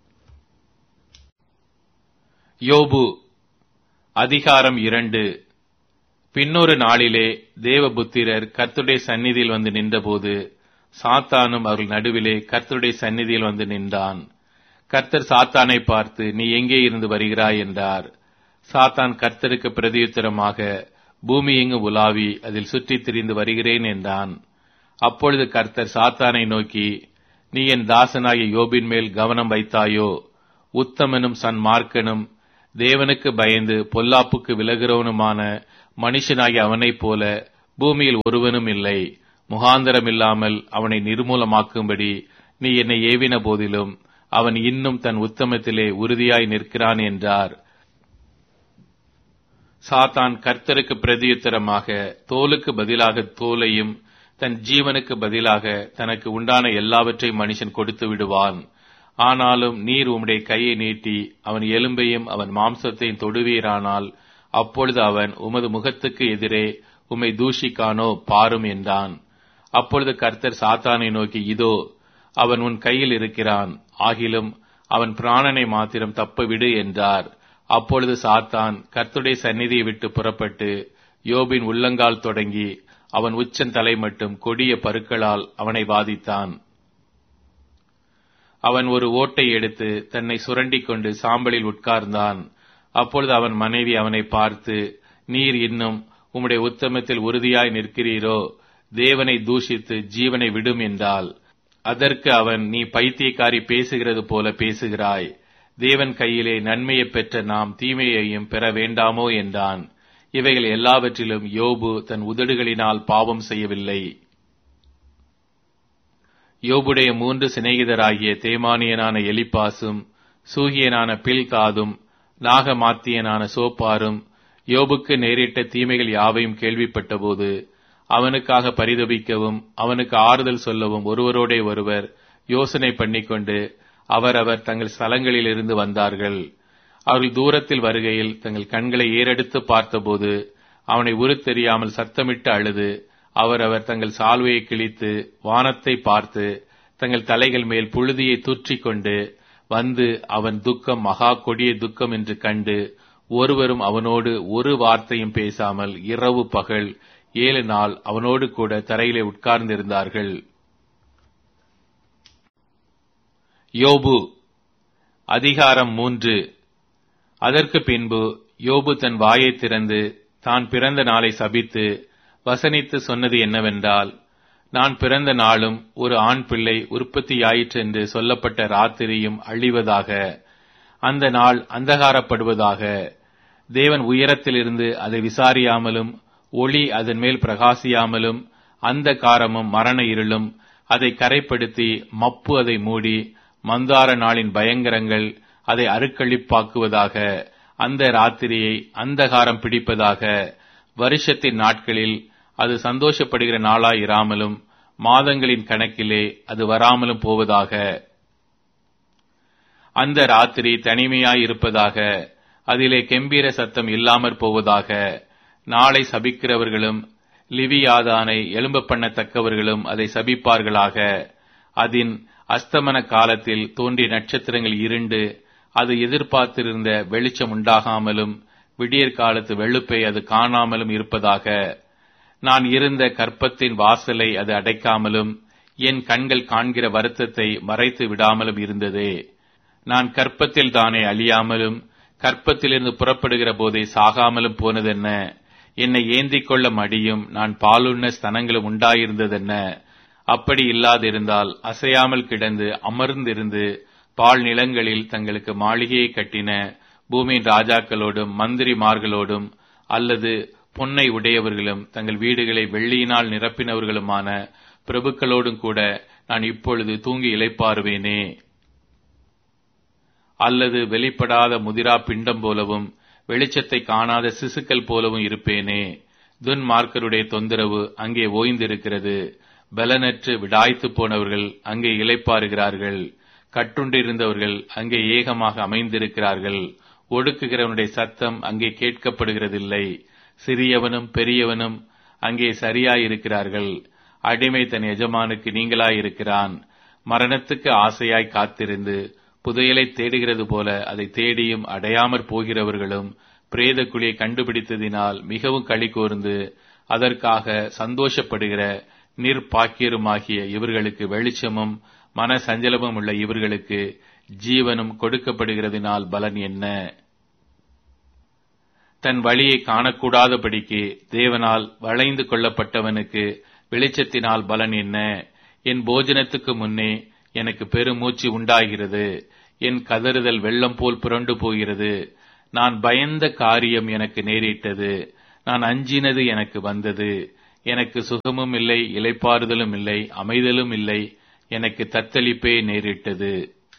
யோபு அதிகாரம் இரண்டு பின்னொரு நாளிலே தேவபுத்திரர் கர்த்துடைய சந்நிதியில் வந்து நின்றபோது சாத்தானும் அவர்கள் நடுவிலே கர்த்தருடைய சந்நிதியில் வந்து நின்றான் கர்த்தர் சாத்தானை பார்த்து நீ எங்கே இருந்து வருகிறாய் என்றார் சாத்தான் கர்த்தருக்கு பிரதியுத்தரமாக பூமி எங்கு உலாவி அதில் சுற்றித் திரிந்து வருகிறேன் என்றான் அப்பொழுது கர்த்தர் சாத்தானை நோக்கி நீ என் தாசனாகிய யோபின் மேல் கவனம் வைத்தாயோ உத்தமனும் சன்மார்க்கனும் தேவனுக்கு பயந்து பொல்லாப்புக்கு விலகிறவனுமான மனுஷனாகிய அவனைப் போல பூமியில் ஒருவனும் இல்லை முகாந்தரம் இல்லாமல் அவனை நிர்மூலமாக்கும்படி நீ என்னை ஏவின போதிலும் அவன் இன்னும் தன் உத்தமத்திலே உறுதியாய் நிற்கிறான் என்றார் சாத்தான் கர்த்தருக்கு பிரதியுத்தரமாக தோலுக்கு பதிலாக தோலையும் தன் ஜீவனுக்கு பதிலாக தனக்கு உண்டான எல்லாவற்றையும் மனுஷன் கொடுத்து விடுவான் ஆனாலும் நீர் உம்முடைய கையை நீட்டி அவன் எலும்பையும் அவன் மாம்சத்தையும் தொடுவீரானால் அப்பொழுது அவன் உமது முகத்துக்கு எதிரே உம்மை தூஷிக்கானோ பாரும் என்றான் அப்பொழுது கர்த்தர் சாத்தானை நோக்கி இதோ அவன் உன் கையில் இருக்கிறான் ஆகிலும் அவன் பிராணனை மாத்திரம் தப்ப விடு என்றார் அப்பொழுது சாத்தான் கர்த்துடைய சந்நிதியை விட்டு புறப்பட்டு யோபின் உள்ளங்கால் தொடங்கி அவன் உச்சந்தலை மட்டும் கொடிய பருக்களால் அவனை வாதித்தான் அவன் ஒரு ஓட்டை எடுத்து தன்னை சுரண்டிக் கொண்டு சாம்பலில் உட்கார்ந்தான் அப்பொழுது அவன் மனைவி அவனை பார்த்து நீர் இன்னும் உம்முடைய உத்தமத்தில் உறுதியாய் நிற்கிறீரோ தேவனை தூஷித்து ஜீவனை விடும் என்றால் அதற்கு அவன் நீ பைத்தியக்காரி பேசுகிறது போல பேசுகிறாய் தேவன் கையிலே நன்மையை பெற்ற நாம் தீமையையும் பெற வேண்டாமோ என்றான் இவைகள் எல்லாவற்றிலும் யோபு தன் உதடுகளினால் பாவம் செய்யவில்லை யோபுடைய மூன்று சிநேகிதராகிய தேமானியனான எலிப்பாசும் சூகியனான பில்காதும் நாகமாத்தியனான சோப்பாரும் யோபுக்கு நேரிட்ட தீமைகள் யாவையும் கேள்விப்பட்டபோது அவனுக்காக பரிதபிக்கவும் அவனுக்கு ஆறுதல் சொல்லவும் ஒருவரோடே ஒருவர் யோசனை பண்ணிக்கொண்டு அவரவர் தங்கள் ஸ்தலங்களில் இருந்து வந்தார்கள் அவர்கள் தூரத்தில் வருகையில் தங்கள் கண்களை ஏறெடுத்து பார்த்தபோது அவனை உருத்தெரியாமல் சத்தமிட்டு அழுது அவரவர் தங்கள் சால்வையை கிழித்து வானத்தை பார்த்து தங்கள் தலைகள் மேல் புழுதியை தூற்றிக் கொண்டு வந்து அவன் துக்கம் மகா கொடிய துக்கம் என்று கண்டு ஒருவரும் அவனோடு ஒரு வார்த்தையும் பேசாமல் இரவு பகல் ஏழு நாள் அவனோடு கூட தரையிலே உட்கார்ந்திருந்தார்கள் யோபு அதிகாரம் மூன்று அதற்கு பின்பு யோபு தன் வாயை திறந்து தான் பிறந்த நாளை சபித்து வசனித்து சொன்னது என்னவென்றால் நான் பிறந்த நாளும் ஒரு ஆண் பிள்ளை உற்பத்தியாயிற்று என்று சொல்லப்பட்ட ராத்திரியும் அழிவதாக அந்த நாள் அந்தகாரப்படுவதாக தேவன் உயரத்திலிருந்து அதை விசாரியாமலும் ஒளி அதன் மேல் பிரகாசியாமலும் அந்த காரமும் மரண இருளும் அதை கரைப்படுத்தி மப்பு அதை மூடி மந்தார நாளின் பயங்கரங்கள் அதை அருக்களிப்பாக்குவதாக அந்த ராத்திரியை அந்தகாரம் பிடிப்பதாக வருஷத்தின் நாட்களில் அது சந்தோஷப்படுகிற நாளாய் இராமலும் மாதங்களின் கணக்கிலே அது வராமலும் போவதாக அந்த ராத்திரி தனிமையாய் இருப்பதாக அதிலே கெம்பீர சத்தம் இல்லாமற் போவதாக நாளை சபிக்கிறவர்களும் லிவியாதானை எழும்ப பண்ணத்தக்கவர்களும் அதை சபிப்பார்களாக அதன் அஸ்தமன காலத்தில் தோன்றிய நட்சத்திரங்கள் இருண்டு அது எதிர்பார்த்திருந்த வெளிச்சம் உண்டாகாமலும் விடியற் காலத்து வெளுப்பை அது காணாமலும் இருப்பதாக நான் இருந்த கற்பத்தின் வாசலை அது அடைக்காமலும் என் கண்கள் காண்கிற வருத்தத்தை மறைத்து விடாமலும் இருந்ததே நான் கற்பத்தில் தானே அழியாமலும் கற்பத்திலிருந்து புறப்படுகிற போதே சாகாமலும் போனதென்ன என்னை ஏந்திக் கொள்ள மடியும் நான் பாலுண்ண ஸ்தனங்களும் உண்டாயிருந்ததென்ன அப்படி இல்லாதிருந்தால் அசையாமல் கிடந்து அமர்ந்திருந்து பால் நிலங்களில் தங்களுக்கு மாளிகையை கட்டின பூமியின் ராஜாக்களோடும் மந்திரிமார்களோடும் அல்லது பொன்னை உடையவர்களும் தங்கள் வீடுகளை வெள்ளியினால் நிரப்பினவர்களுமான பிரபுக்களோடும் கூட நான் இப்பொழுது தூங்கி இளைப்பாறுவேனே அல்லது வெளிப்படாத முதிரா பிண்டம் போலவும் வெளிச்சத்தை காணாத சிசுக்கள் போலவும் இருப்பேனே துன்மார்க்கருடைய தொந்தரவு அங்கே ஓய்ந்திருக்கிறது பலனற்று விடாய்த்து போனவர்கள் அங்கே இளைப்பாறுகிறார்கள் கட்டுண்டிருந்தவர்கள் அங்கே ஏகமாக அமைந்திருக்கிறார்கள் ஒடுக்குகிறவனுடைய சத்தம் அங்கே கேட்கப்படுகிறதில்லை சிறியவனும் பெரியவனும் அங்கே சரியாயிருக்கிறார்கள் அடிமை தன் எஜமானுக்கு நீங்களாயிருக்கிறான் மரணத்துக்கு ஆசையாய் காத்திருந்து புதையலை தேடுகிறது போல அதை தேடியும் அடையாமற் போகிறவர்களும் பிரேத குழியை கண்டுபிடித்ததினால் மிகவும் களி கூர்ந்து அதற்காக சந்தோஷப்படுகிற நிர்பாக்கியருமாகிய இவர்களுக்கு வெளிச்சமும் மன சஞ்சலமும் உள்ள இவர்களுக்கு ஜீவனும் கொடுக்கப்படுகிறதினால் பலன் என்ன தன் வழியை காணக்கூடாதபடிக்கு தேவனால் வளைந்து கொள்ளப்பட்டவனுக்கு வெளிச்சத்தினால் பலன் என்ன என் போஜனத்துக்கு முன்னே எனக்கு பெருமூச்சு உண்டாகிறது என் கதறுதல் வெள்ளம் போல் புரண்டு போகிறது நான் பயந்த காரியம் எனக்கு நேரிட்டது நான் அஞ்சினது எனக்கு வந்தது எனக்கு சுகமும் இல்லை இலைப்பாறுதலும் இல்லை அமைதலும் இல்லை எனக்கு தத்தளிப்பே நேரிட்டது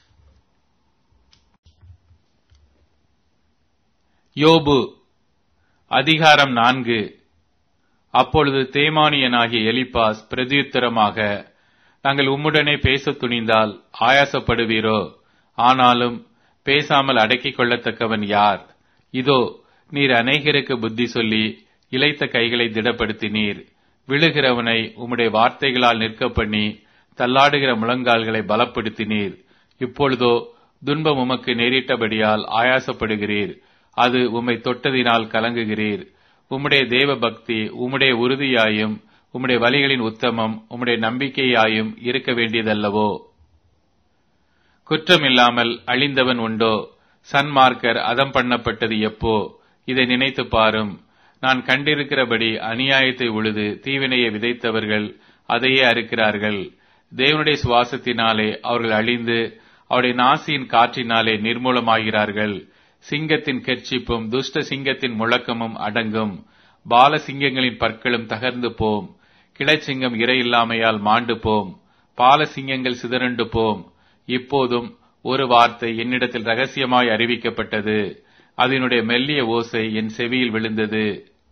யோபு அதிகாரம் நான்கு அப்பொழுது தேமானியனாகிய எலிப்பாஸ் பிரதியுத்தரமாக நாங்கள் உம்முடனே பேசத் துணிந்தால் ஆயாசப்படுவீரோ ஆனாலும் பேசாமல் அடக்கிக் கொள்ளத்தக்கவன் யார் இதோ நீர் அநேகருக்கு புத்தி சொல்லி இளைத்த கைகளை திடப்படுத்தினீர் விழுகிறவனை உம்முடைய வார்த்தைகளால் நிற்க பண்ணி தள்ளாடுகிற முழங்கால்களை பலப்படுத்தினீர் இப்பொழுதோ துன்பம் உமக்கு நேரிட்டபடியால் ஆயாசப்படுகிறீர் அது உம்மை தொட்டதினால் கலங்குகிறீர் உம்முடைய தேவ பக்தி உம்முடைய உறுதியாயும் உம்முடைய வழிகளின் உத்தமம் உம்முடைய நம்பிக்கையாயும் இருக்க வேண்டியதல்லவோ குற்றமில்லாமல் அழிந்தவன் உண்டோ சன்மார்க்கர் அதம் பண்ணப்பட்டது எப்போ இதை நினைத்து பாரும் நான் கண்டிருக்கிறபடி அநியாயத்தை உழுது தீவினையை விதைத்தவர்கள் அதையே அறுக்கிறார்கள் தேவனுடைய சுவாசத்தினாலே அவர்கள் அழிந்து அவருடைய நாசியின் காற்றினாலே நிர்மூலமாகிறார்கள் சிங்கத்தின் கெர்ச்சிப்பும் துஷ்ட சிங்கத்தின் முழக்கமும் அடங்கும் பால சிங்கங்களின் பற்களும் தகர்ந்து போம் கிளைச்சிங்கம் இறையில்லாமையால் மாண்டு போம் பால சிங்கங்கள் சிதறண்டு போம் இப்போதும் ஒரு வார்த்தை என்னிடத்தில் ரகசியமாய் அறிவிக்கப்பட்டது அதனுடைய மெல்லிய ஓசை என் செவியில் விழுந்தது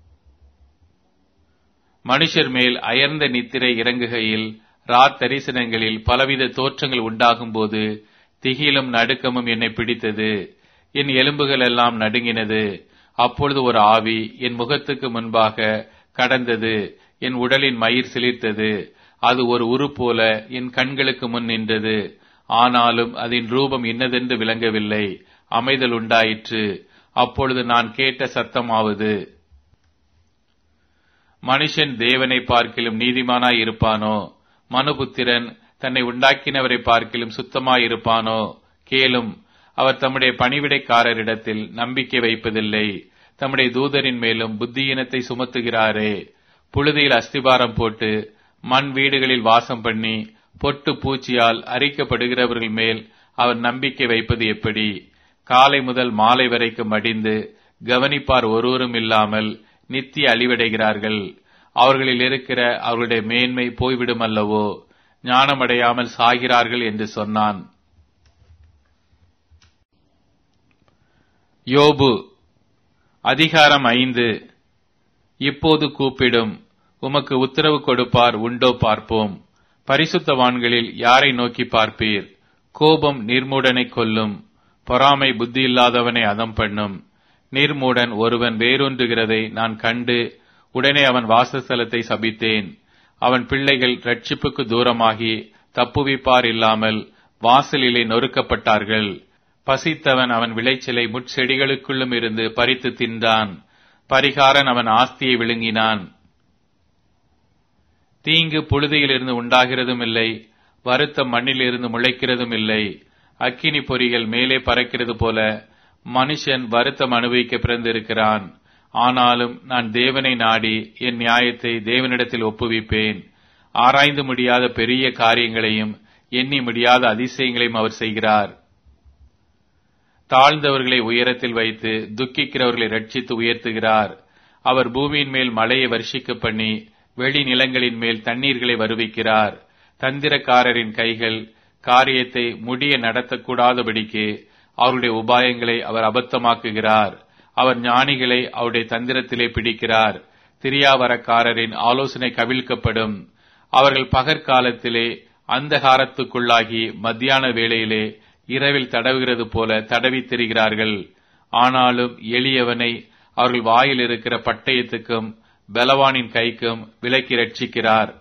மனுஷர் மேல் அயர்ந்த நித்திரை இறங்குகையில் ராத் தரிசனங்களில் பலவித தோற்றங்கள் உண்டாகும் போது திகிலும் நடுக்கமும் என்னை பிடித்தது என் எலும்புகள் எல்லாம் நடுங்கினது அப்பொழுது ஒரு ஆவி என் முகத்துக்கு முன்பாக கடந்தது என் உடலின் மயிர் சிலிர்த்தது அது ஒரு உரு போல என் கண்களுக்கு முன் நின்றது ஆனாலும் அதன் ரூபம் இன்னதென்று விளங்கவில்லை அமைதல் உண்டாயிற்று அப்பொழுது நான் கேட்ட சத்தமாவது மனுஷன் தேவனை பார்க்கிலும் நீதிமானாய் இருப்பானோ மனுபுத்திரன் தன்னை உண்டாக்கினவரை பார்க்கிலும் சுத்தமாய் இருப்பானோ கேளும் அவர் தம்முடைய பணிவிடைக்காரரிடத்தில் நம்பிக்கை வைப்பதில்லை தம்முடைய தூதரின் மேலும் புத்தியினத்தை சுமத்துகிறாரே புழுதியில் அஸ்திபாரம் போட்டு மண் வீடுகளில் வாசம் பண்ணி பொட்டு பூச்சியால் அரிக்கப்படுகிறவர்கள் மேல் அவர் நம்பிக்கை வைப்பது எப்படி காலை முதல் மாலை வரைக்கும் மடிந்து கவனிப்பார் ஒருவரும் இல்லாமல் நித்திய அழிவடைகிறார்கள் அவர்களில் இருக்கிற அவர்களுடைய மேன்மை போய்விடும் அல்லவோ ஞானமடையாமல் சாகிறார்கள் என்று சொன்னான் யோபு அதிகாரம் ஐந்து இப்போது கூப்பிடும் உமக்கு உத்தரவு கொடுப்பார் உண்டோ பார்ப்போம் பரிசுத்தவான்களில் யாரை நோக்கி பார்ப்பீர் கோபம் நிர்மூடனை கொல்லும் பொறாமை புத்தி இல்லாதவனை அதம் பண்ணும் நிர்மூடன் ஒருவன் வேரூன்றுகிறதை நான் கண்டு உடனே அவன் வாசஸ்தலத்தை சபித்தேன் அவன் பிள்ளைகள் ரட்சிப்புக்கு தூரமாகி தப்புவிப்பார் இல்லாமல் வாசலிலே நொறுக்கப்பட்டார்கள் பசித்தவன் அவன் விளைச்சலை முட்செடிகளுக்குள்ளும் இருந்து பறித்து தின்றான் பரிகாரன் அவன் ஆஸ்தியை விழுங்கினான் தீங்கு புழுதியிலிருந்து உண்டாகிறதும் இல்லை வருத்த மண்ணிலிருந்து முளைக்கிறதும் இல்லை அக்கினி பொறிகள் மேலே பறக்கிறது போல மனுஷன் வருத்தம் அனுபவிக்க பிறந்திருக்கிறான் ஆனாலும் நான் தேவனை நாடி என் நியாயத்தை தேவனிடத்தில் ஒப்புவிப்பேன் ஆராய்ந்து முடியாத பெரிய காரியங்களையும் எண்ணி முடியாத அதிசயங்களையும் அவர் செய்கிறார் தாழ்ந்தவர்களை உயரத்தில் வைத்து துக்கிக்கிறவர்களை ரட்சித்து உயர்த்துகிறார் அவர் பூமியின் மேல் மழையை வர்ஷிக்க பண்ணி வெளி நிலங்களின் மேல் தண்ணீர்களை வருவிக்கிறார் தந்திரக்காரரின் கைகள் காரியத்தை முடிய நடத்தக்கூடாதபடிக்கு அவருடைய உபாயங்களை அவர் அபத்தமாக்குகிறார் அவர் ஞானிகளை அவருடைய தந்திரத்திலே பிடிக்கிறார் திரியாவரக்காரரின் ஆலோசனை கவிழ்க்கப்படும் அவர்கள் பகற்காலத்திலே அந்தகாரத்துக்குள்ளாகி மத்தியான வேளையிலே இரவில் தடவுகிறது போல தடவி திரிகிறார்கள் ஆனாலும் எளியவனை அவர்கள் வாயில் இருக்கிற பட்டயத்துக்கும் பலவானின் கைக்கும் விலக்கி ரட்சிக்கிறார்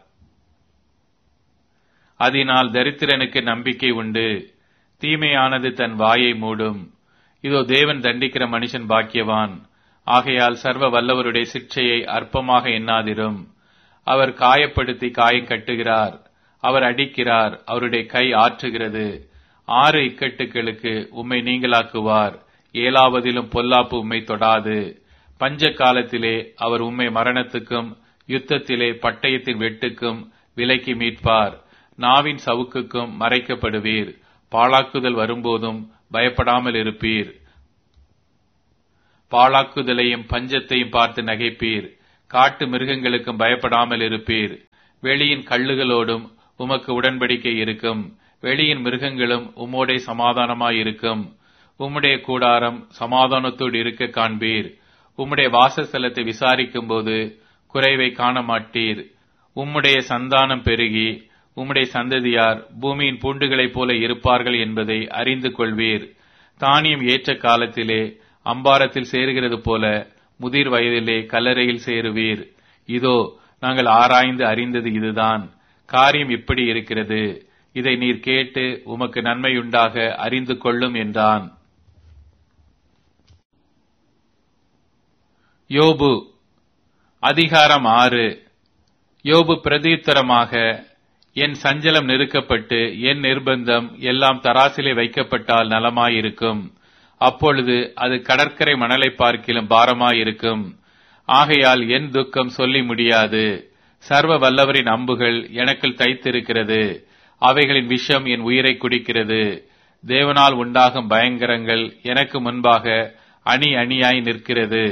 அதனால் தரித்திரனுக்கு நம்பிக்கை உண்டு தீமையானது தன் வாயை மூடும் இதோ தேவன் தண்டிக்கிற மனுஷன் பாக்கியவான் ஆகையால் சர்வ வல்லவருடைய சிற்றையை அற்பமாக எண்ணாதிரும் அவர் காயப்படுத்தி காயம் கட்டுகிறார் அவர் அடிக்கிறார் அவருடைய கை ஆற்றுகிறது ஆறு இக்கட்டுகளுக்கு உம்மை நீங்களாக்குவார் ஏழாவதிலும் பொல்லாப்பு உம்மை தொடாது பஞ்ச காலத்திலே அவர் உம்மை மரணத்துக்கும் யுத்தத்திலே பட்டயத்தின் வெட்டுக்கும் விலைக்கு மீட்பார் நாவின் சவுக்குக்கும் மறைக்கப்படுவீர் பாழாக்குதல் வரும்போதும் பயப்படாமல் இருப்பீர் பாழாக்குதலையும் பஞ்சத்தையும் பார்த்து நகைப்பீர் காட்டு மிருகங்களுக்கும் பயப்படாமல் இருப்பீர் வெளியின் கள்ளுகளோடும் உமக்கு உடன்படிக்கை இருக்கும் வெளியின் மிருகங்களும் உம்மோடே சமாதானமாயிருக்கும் உம்முடைய கூடாரம் சமாதானத்தோடு இருக்க காண்பீர் உம்முடைய வாசஸ்தலத்தை விசாரிக்கும் போது குறைவை காண மாட்டீர் உம்முடைய சந்தானம் பெருகி உம்முடைய சந்ததியார் பூமியின் பூண்டுகளைப் போல இருப்பார்கள் என்பதை அறிந்து கொள்வீர் தானியம் ஏற்ற காலத்திலே அம்பாரத்தில் சேருகிறது போல முதிர் வயதிலே கல்லறையில் சேருவீர் இதோ நாங்கள் ஆராய்ந்து அறிந்தது இதுதான் காரியம் இப்படி இருக்கிறது இதை நீர் கேட்டு உமக்கு நன்மையுண்டாக அறிந்து கொள்ளும் என்றான் யோபு அதிகாரம் ஆறு யோபு பிரதியுத்தரமாக என் சஞ்சலம் நெருக்கப்பட்டு என் நிர்பந்தம் எல்லாம் தராசிலே வைக்கப்பட்டால் நலமாயிருக்கும் அப்பொழுது அது கடற்கரை மணலை பார்க்கிலும் பாரமாயிருக்கும் ஆகையால் என் துக்கம் சொல்லி முடியாது சர்வ வல்லவரின் அம்புகள் எனக்குள் தைத்திருக்கிறது அவைகளின் விஷம் என் உயிரை குடிக்கிறது தேவனால் உண்டாகும் பயங்கரங்கள் எனக்கு முன்பாக அணி அணியாய் நிற்கிறது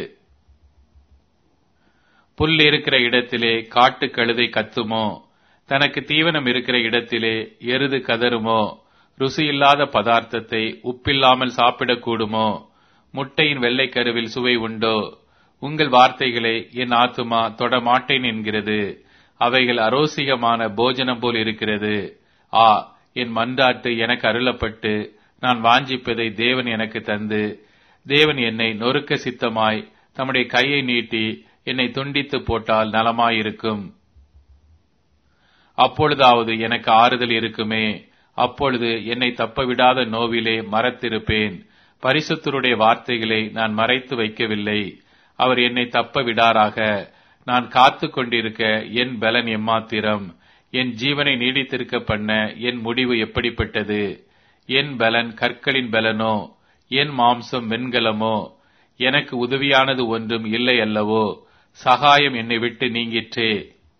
புல் இருக்கிற இடத்திலே காட்டு கழுதை கத்துமோ தனக்கு தீவனம் இருக்கிற இடத்திலே எருது கதறுமோ ருசியில்லாத பதார்த்தத்தை உப்பில்லாமல் சாப்பிடக்கூடுமோ முட்டையின் வெள்ளைக்கருவில் சுவை உண்டோ உங்கள் வார்த்தைகளை என் ஆத்துமா தொடமாட்டேன் என்கிறது அவைகள் அரோசிகமான போஜனம் போல் இருக்கிறது ஆ என் மன்றாட்டு எனக்கு அருளப்பட்டு நான் வாஞ்சிப்பதை தேவன் எனக்கு தந்து தேவன் என்னை நொறுக்க சித்தமாய் தம்முடைய கையை நீட்டி என்னை துண்டித்து போட்டால் நலமாயிருக்கும் அப்பொழுதாவது எனக்கு ஆறுதல் இருக்குமே அப்பொழுது என்னை தப்பவிடாத நோவிலே மறத்திருப்பேன் பரிசுத்தருடைய வார்த்தைகளை நான் மறைத்து வைக்கவில்லை அவர் என்னை தப்ப விடாராக நான் காத்து கொண்டிருக்க என் பலன் எம்மாத்திரம் என் ஜீவனை நீடித்திருக்க பண்ண என் முடிவு எப்படிப்பட்டது என் பலன் கற்களின் பலனோ என் மாம்சம் வெண்கலமோ எனக்கு உதவியானது ஒன்றும் இல்லை அல்லவோ சகாயம் என்னை விட்டு நீங்கிற்றே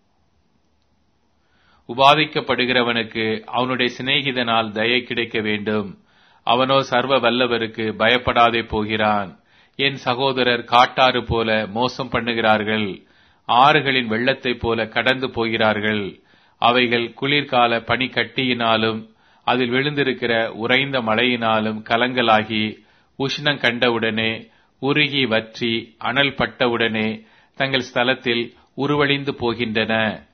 உபாதிக்கப்படுகிறவனுக்கு அவனுடைய சிநேகிதனால் தயை கிடைக்க வேண்டும் அவனோ சர்வ வல்லவருக்கு பயப்படாதே போகிறான் என் சகோதரர் காட்டாறு போல மோசம் பண்ணுகிறார்கள் ஆறுகளின் வெள்ளத்தைப் போல கடந்து போகிறார்கள் அவைகள் குளிர்கால பனி கட்டியினாலும் அதில் விழுந்திருக்கிற உறைந்த மழையினாலும் கலங்கலாகி உஷ்ணம் கண்டவுடனே உருகி வற்றி அனல் பட்டவுடனே தங்கள் ஸ்தலத்தில் உருவழிந்து போகின்றன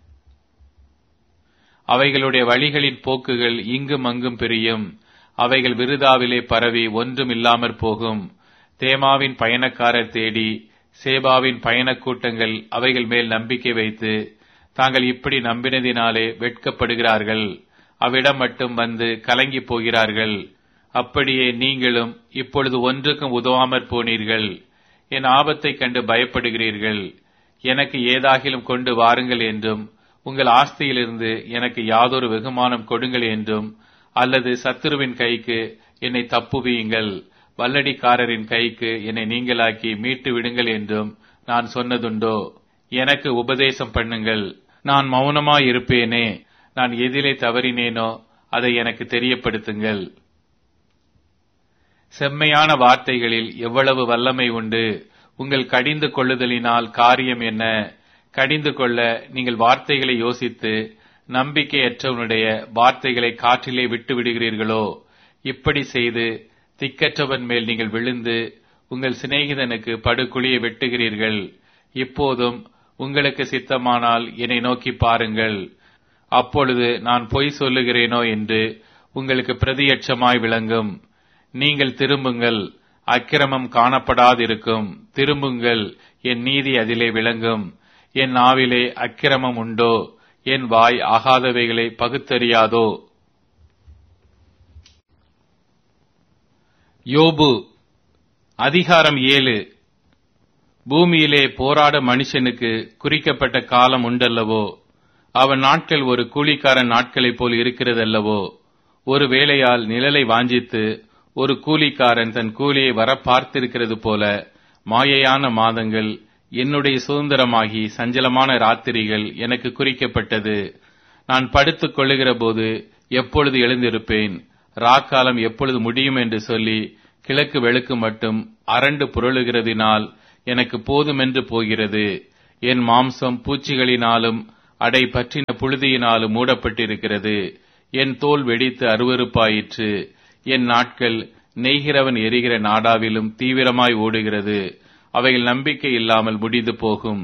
அவைகளுடைய வழிகளின் போக்குகள் இங்கும் அங்கும் பிரியும் அவைகள் விருதாவிலே பரவி ஒன்றும் இல்லாமற் போகும் தேமாவின் பயணக்காரர் தேடி சேபாவின் பயணக் கூட்டங்கள் அவைகள் மேல் நம்பிக்கை வைத்து தாங்கள் இப்படி நம்பினதினாலே வெட்கப்படுகிறார்கள் அவ்விடம் மட்டும் வந்து கலங்கி போகிறார்கள் அப்படியே நீங்களும் இப்பொழுது ஒன்றுக்கும் உதவாமற் போனீர்கள் என் ஆபத்தைக் கண்டு பயப்படுகிறீர்கள் எனக்கு ஏதாகிலும் கொண்டு வாருங்கள் என்றும் உங்கள் ஆஸ்தியிலிருந்து எனக்கு யாதொரு வெகுமானம் கொடுங்கள் என்றும் அல்லது சத்துருவின் கைக்கு என்னை தப்புவியுங்கள் வல்லடிக்காரரின் கைக்கு என்னை நீங்களாக்கி மீட்டு விடுங்கள் என்றும் நான் சொன்னதுண்டோ எனக்கு உபதேசம் பண்ணுங்கள் நான் மௌனமாயிருப்பேனே நான் எதிலே தவறினேனோ அதை எனக்கு தெரியப்படுத்துங்கள் செம்மையான வார்த்தைகளில் எவ்வளவு வல்லமை உண்டு உங்கள் கடிந்து கொள்ளுதலினால் காரியம் என்ன கடிந்து கொள்ள நீங்கள் வார்த்தைகளை யோசித்து நம்பிக்கையற்றவனுடைய வார்த்தைகளை காற்றிலே விட்டு விடுகிறீர்களோ இப்படி செய்து திக்கற்றவன் மேல் நீங்கள் விழுந்து உங்கள் சிநேகிதனுக்கு படுகுழியை வெட்டுகிறீர்கள் இப்போதும் உங்களுக்கு சித்தமானால் என்னை நோக்கி பாருங்கள் அப்பொழுது நான் பொய் சொல்லுகிறேனோ என்று உங்களுக்கு பிரதியட்சமாய் விளங்கும் நீங்கள் திரும்புங்கள் அக்கிரமம் காணப்படாதிருக்கும் திரும்புங்கள் என் நீதி அதிலே விளங்கும் என் நாவிலே அக்கிரமம் உண்டோ என் வாய் ஆகாதவைகளை பகுத்தறியாதோ யோபு அதிகாரம் ஏழு பூமியிலே போராட மனுஷனுக்கு குறிக்கப்பட்ட காலம் உண்டல்லவோ அவன் நாட்கள் ஒரு கூலிக்காரன் நாட்களைப் போல் இருக்கிறதல்லவோ ஒரு வேளையால் நிழலை வாஞ்சித்து ஒரு கூலிக்காரன் தன் கூலியை வர பார்த்திருக்கிறது போல மாயையான மாதங்கள் என்னுடைய சுதந்திரமாகி சஞ்சலமான ராத்திரிகள் எனக்கு குறிக்கப்பட்டது நான் படுத்துக் கொள்ளுகிற போது எப்பொழுது எழுந்திருப்பேன் ராக்காலம் எப்பொழுது முடியும் என்று சொல்லி கிழக்கு வெளுக்கு மட்டும் அரண்டு புரளுகிறதினால் எனக்கு போதுமென்று போகிறது என் மாம்சம் பூச்சிகளினாலும் அடை பற்றின புழுதியினாலும் மூடப்பட்டிருக்கிறது என் தோல் வெடித்து அருவருப்பாயிற்று என் நாட்கள் நெய்கிறவன் எரிகிற நாடாவிலும் தீவிரமாய் ஓடுகிறது அவைகள் நம்பிக்கை இல்லாமல் முடிந்து போகும்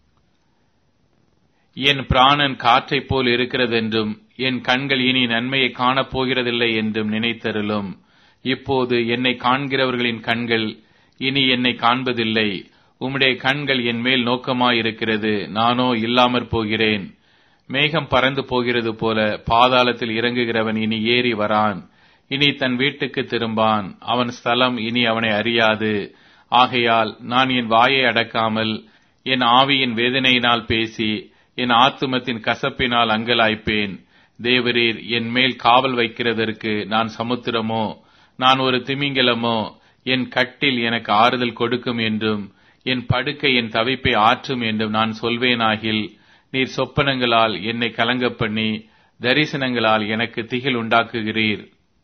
என் பிராணன் காற்றைப் போல் இருக்கிறதென்றும் என் கண்கள் இனி நன்மையை காணப் போகிறதில்லை என்றும் நினைத்தருளும் இப்போது என்னை காண்கிறவர்களின் கண்கள் இனி என்னை காண்பதில்லை உம்முடைய கண்கள் என் மேல் நோக்கமாயிருக்கிறது நானோ இல்லாமற் போகிறேன் மேகம் பறந்து போகிறது போல பாதாளத்தில் இறங்குகிறவன் இனி ஏறி வரான் இனி தன் வீட்டுக்கு திரும்பான் அவன் ஸ்தலம் இனி அவனை அறியாது ஆகையால் நான் என் வாயை அடக்காமல் என் ஆவியின் வேதனையினால் பேசி என் ஆத்துமத்தின் கசப்பினால் அங்கலாய்ப்பேன் தேவரீர் என் மேல் காவல் வைக்கிறதற்கு நான் சமுத்திரமோ நான் ஒரு திமிங்கலமோ என் கட்டில் எனக்கு ஆறுதல் கொடுக்கும் என்றும் என் படுக்கை என் தவிப்பை ஆற்றும் என்றும் நான் சொல்வேனாகில் நீர் சொப்பனங்களால் என்னை கலங்கப் பண்ணி தரிசனங்களால் எனக்கு திகில் உண்டாக்குகிறீர்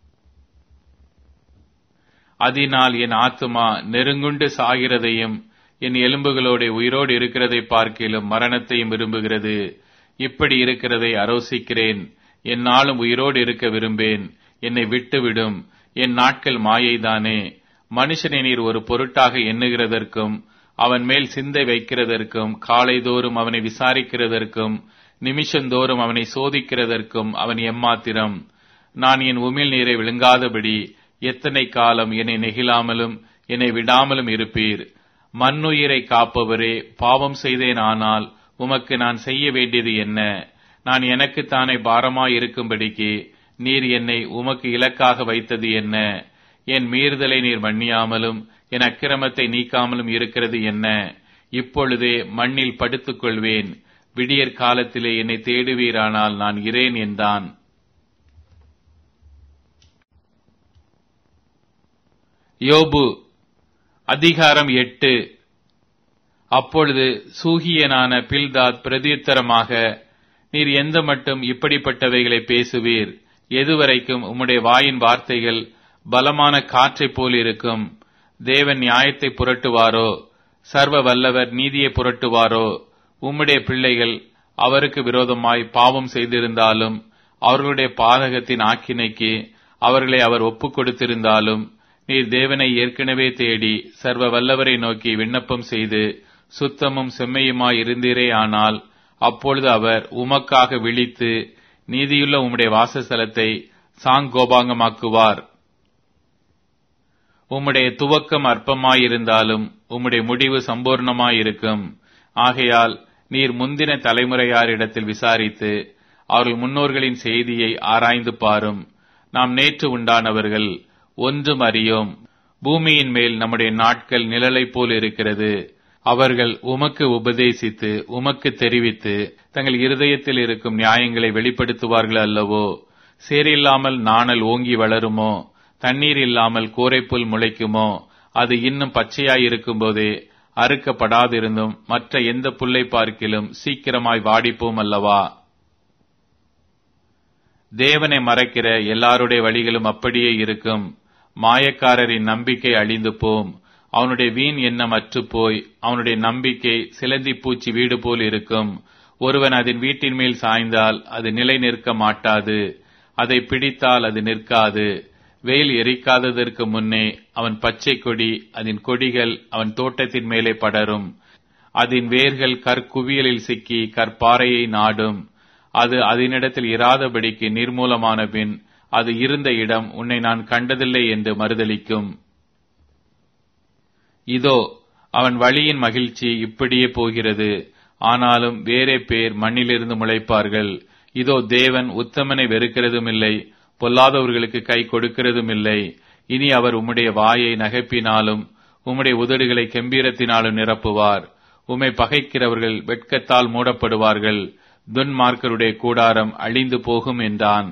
அதனால் என் ஆத்துமா நெருங்குண்டு சாகிறதையும் என் எலும்புகளோட உயிரோடு இருக்கிறதை பார்க்கிலும் மரணத்தையும் விரும்புகிறது இப்படி இருக்கிறதை அரோசிக்கிறேன் என்னாலும் உயிரோடு இருக்க விரும்பேன் என்னை விட்டுவிடும் என் நாட்கள் மாயைதானே மனுஷனை நீர் ஒரு பொருட்டாக எண்ணுகிறதற்கும் அவன் மேல் சிந்தை வைக்கிறதற்கும் காலைதோறும் அவனை விசாரிக்கிறதற்கும் நிமிஷந்தோறும் அவனை சோதிக்கிறதற்கும் அவன் எம்மாத்திரம் நான் என் உமிழ் நீரை விழுங்காதபடி எத்தனை காலம் என்னை நெகிழாமலும் என்னை விடாமலும் இருப்பீர் மண்ணுயிரை காப்பவரே பாவம் செய்தேன் ஆனால் உமக்கு நான் செய்ய வேண்டியது என்ன நான் எனக்குத்தானே பாரமாய் இருக்கும்படிக்கு நீர் என்னை உமக்கு இலக்காக வைத்தது என்ன என் மீறுதலை நீர் மன்னியாமலும் என் அக்கிரமத்தை நீக்காமலும் இருக்கிறது என்ன இப்பொழுதே மண்ணில் படுத்துக் கொள்வேன் விடியற் காலத்திலே என்னை தேடுவீரானால் நான் இரேன் என்றான் யோபு அதிகாரம் எட்டு அப்பொழுது சூகியனான பில்தாத் பிரதியுத்தரமாக நீர் எந்த மட்டும் இப்படிப்பட்டவைகளை பேசுவீர் எதுவரைக்கும் உம்முடைய வாயின் வார்த்தைகள் பலமான காற்றைப் போல் இருக்கும் தேவன் நியாயத்தை புரட்டுவாரோ சர்வ வல்லவர் நீதியை புரட்டுவாரோ உம்முடைய பிள்ளைகள் அவருக்கு விரோதமாய் பாவம் செய்திருந்தாலும் அவர்களுடைய பாதகத்தின் ஆக்கினைக்கு அவர்களை அவர் ஒப்புக் கொடுத்திருந்தாலும் நீர் தேவனை ஏற்கனவே தேடி சர்வ வல்லவரை நோக்கி விண்ணப்பம் செய்து சுத்தமும் செம்மையுமாய் இருந்தீரே ஆனால் அப்பொழுது அவர் உமக்காக விழித்து நீதியுள்ள உம்முடைய வாசஸ்தலத்தை சாங்கோபாங்கமாக்குவார் உம்முடைய துவக்கம் அற்பமாயிருந்தாலும் உம்முடைய முடிவு சம்பூர்ணமாயிருக்கும் ஆகையால் நீர் முந்தின தலைமுறையாரிடத்தில் விசாரித்து அவர்கள் முன்னோர்களின் செய்தியை ஆராய்ந்து பாரும் நாம் நேற்று உண்டானவர்கள் ஒன்றும் அறியோம் பூமியின் மேல் நம்முடைய நாட்கள் நிழலைப் போல் இருக்கிறது அவர்கள் உமக்கு உபதேசித்து உமக்கு தெரிவித்து தங்கள் இருதயத்தில் இருக்கும் நியாயங்களை வெளிப்படுத்துவார்கள் அல்லவோ சேரில்லாமல் நாணல் ஓங்கி வளருமோ தண்ணீர் இல்லாமல் கோரைப்புல் முளைக்குமோ அது இன்னும் பச்சையாயிருக்கும் போதே அறுக்கப்படாதிருந்தும் மற்ற எந்த புல்லை பார்க்கிலும் சீக்கிரமாய் வாடிப்போம் அல்லவா தேவனை மறைக்கிற எல்லாருடைய வழிகளும் அப்படியே இருக்கும் மாயக்காரரின் நம்பிக்கை அழிந்து போம் அவனுடைய வீண் எண்ணம் அற்றுப்போய் அவனுடைய நம்பிக்கை சிலந்தி பூச்சி வீடு போல் இருக்கும் ஒருவன் அதன் வீட்டின் மேல் சாய்ந்தால் அது நிலை நிற்க மாட்டாது அதை பிடித்தால் அது நிற்காது வெயில் எரிக்காததற்கு முன்னே அவன் பச்சை கொடி அதன் கொடிகள் அவன் தோட்டத்தின் மேலே படரும் அதன் வேர்கள் கற்குவியலில் சிக்கி கற்பாறையை நாடும் அது அதனிடத்தில் இராதபடிக்கு நிர்மூலமான பின் அது இருந்த இடம் உன்னை நான் கண்டதில்லை என்று மறுதலிக்கும் இதோ அவன் வழியின் மகிழ்ச்சி இப்படியே போகிறது ஆனாலும் வேறே பேர் மண்ணிலிருந்து முளைப்பார்கள் இதோ தேவன் உத்தமனை வெறுக்கிறதும் இல்லை பொல்லாதவர்களுக்கு கை கொடுக்கிறதும் இல்லை இனி அவர் உம்முடைய வாயை நகைப்பினாலும் உம்முடைய உதடுகளை கெம்பீரத்தினாலும் நிரப்புவார் உம்மை பகைக்கிறவர்கள் வெட்கத்தால் மூடப்படுவார்கள் துன்மார்க்கருடைய கூடாரம் அழிந்து போகும் என்றான்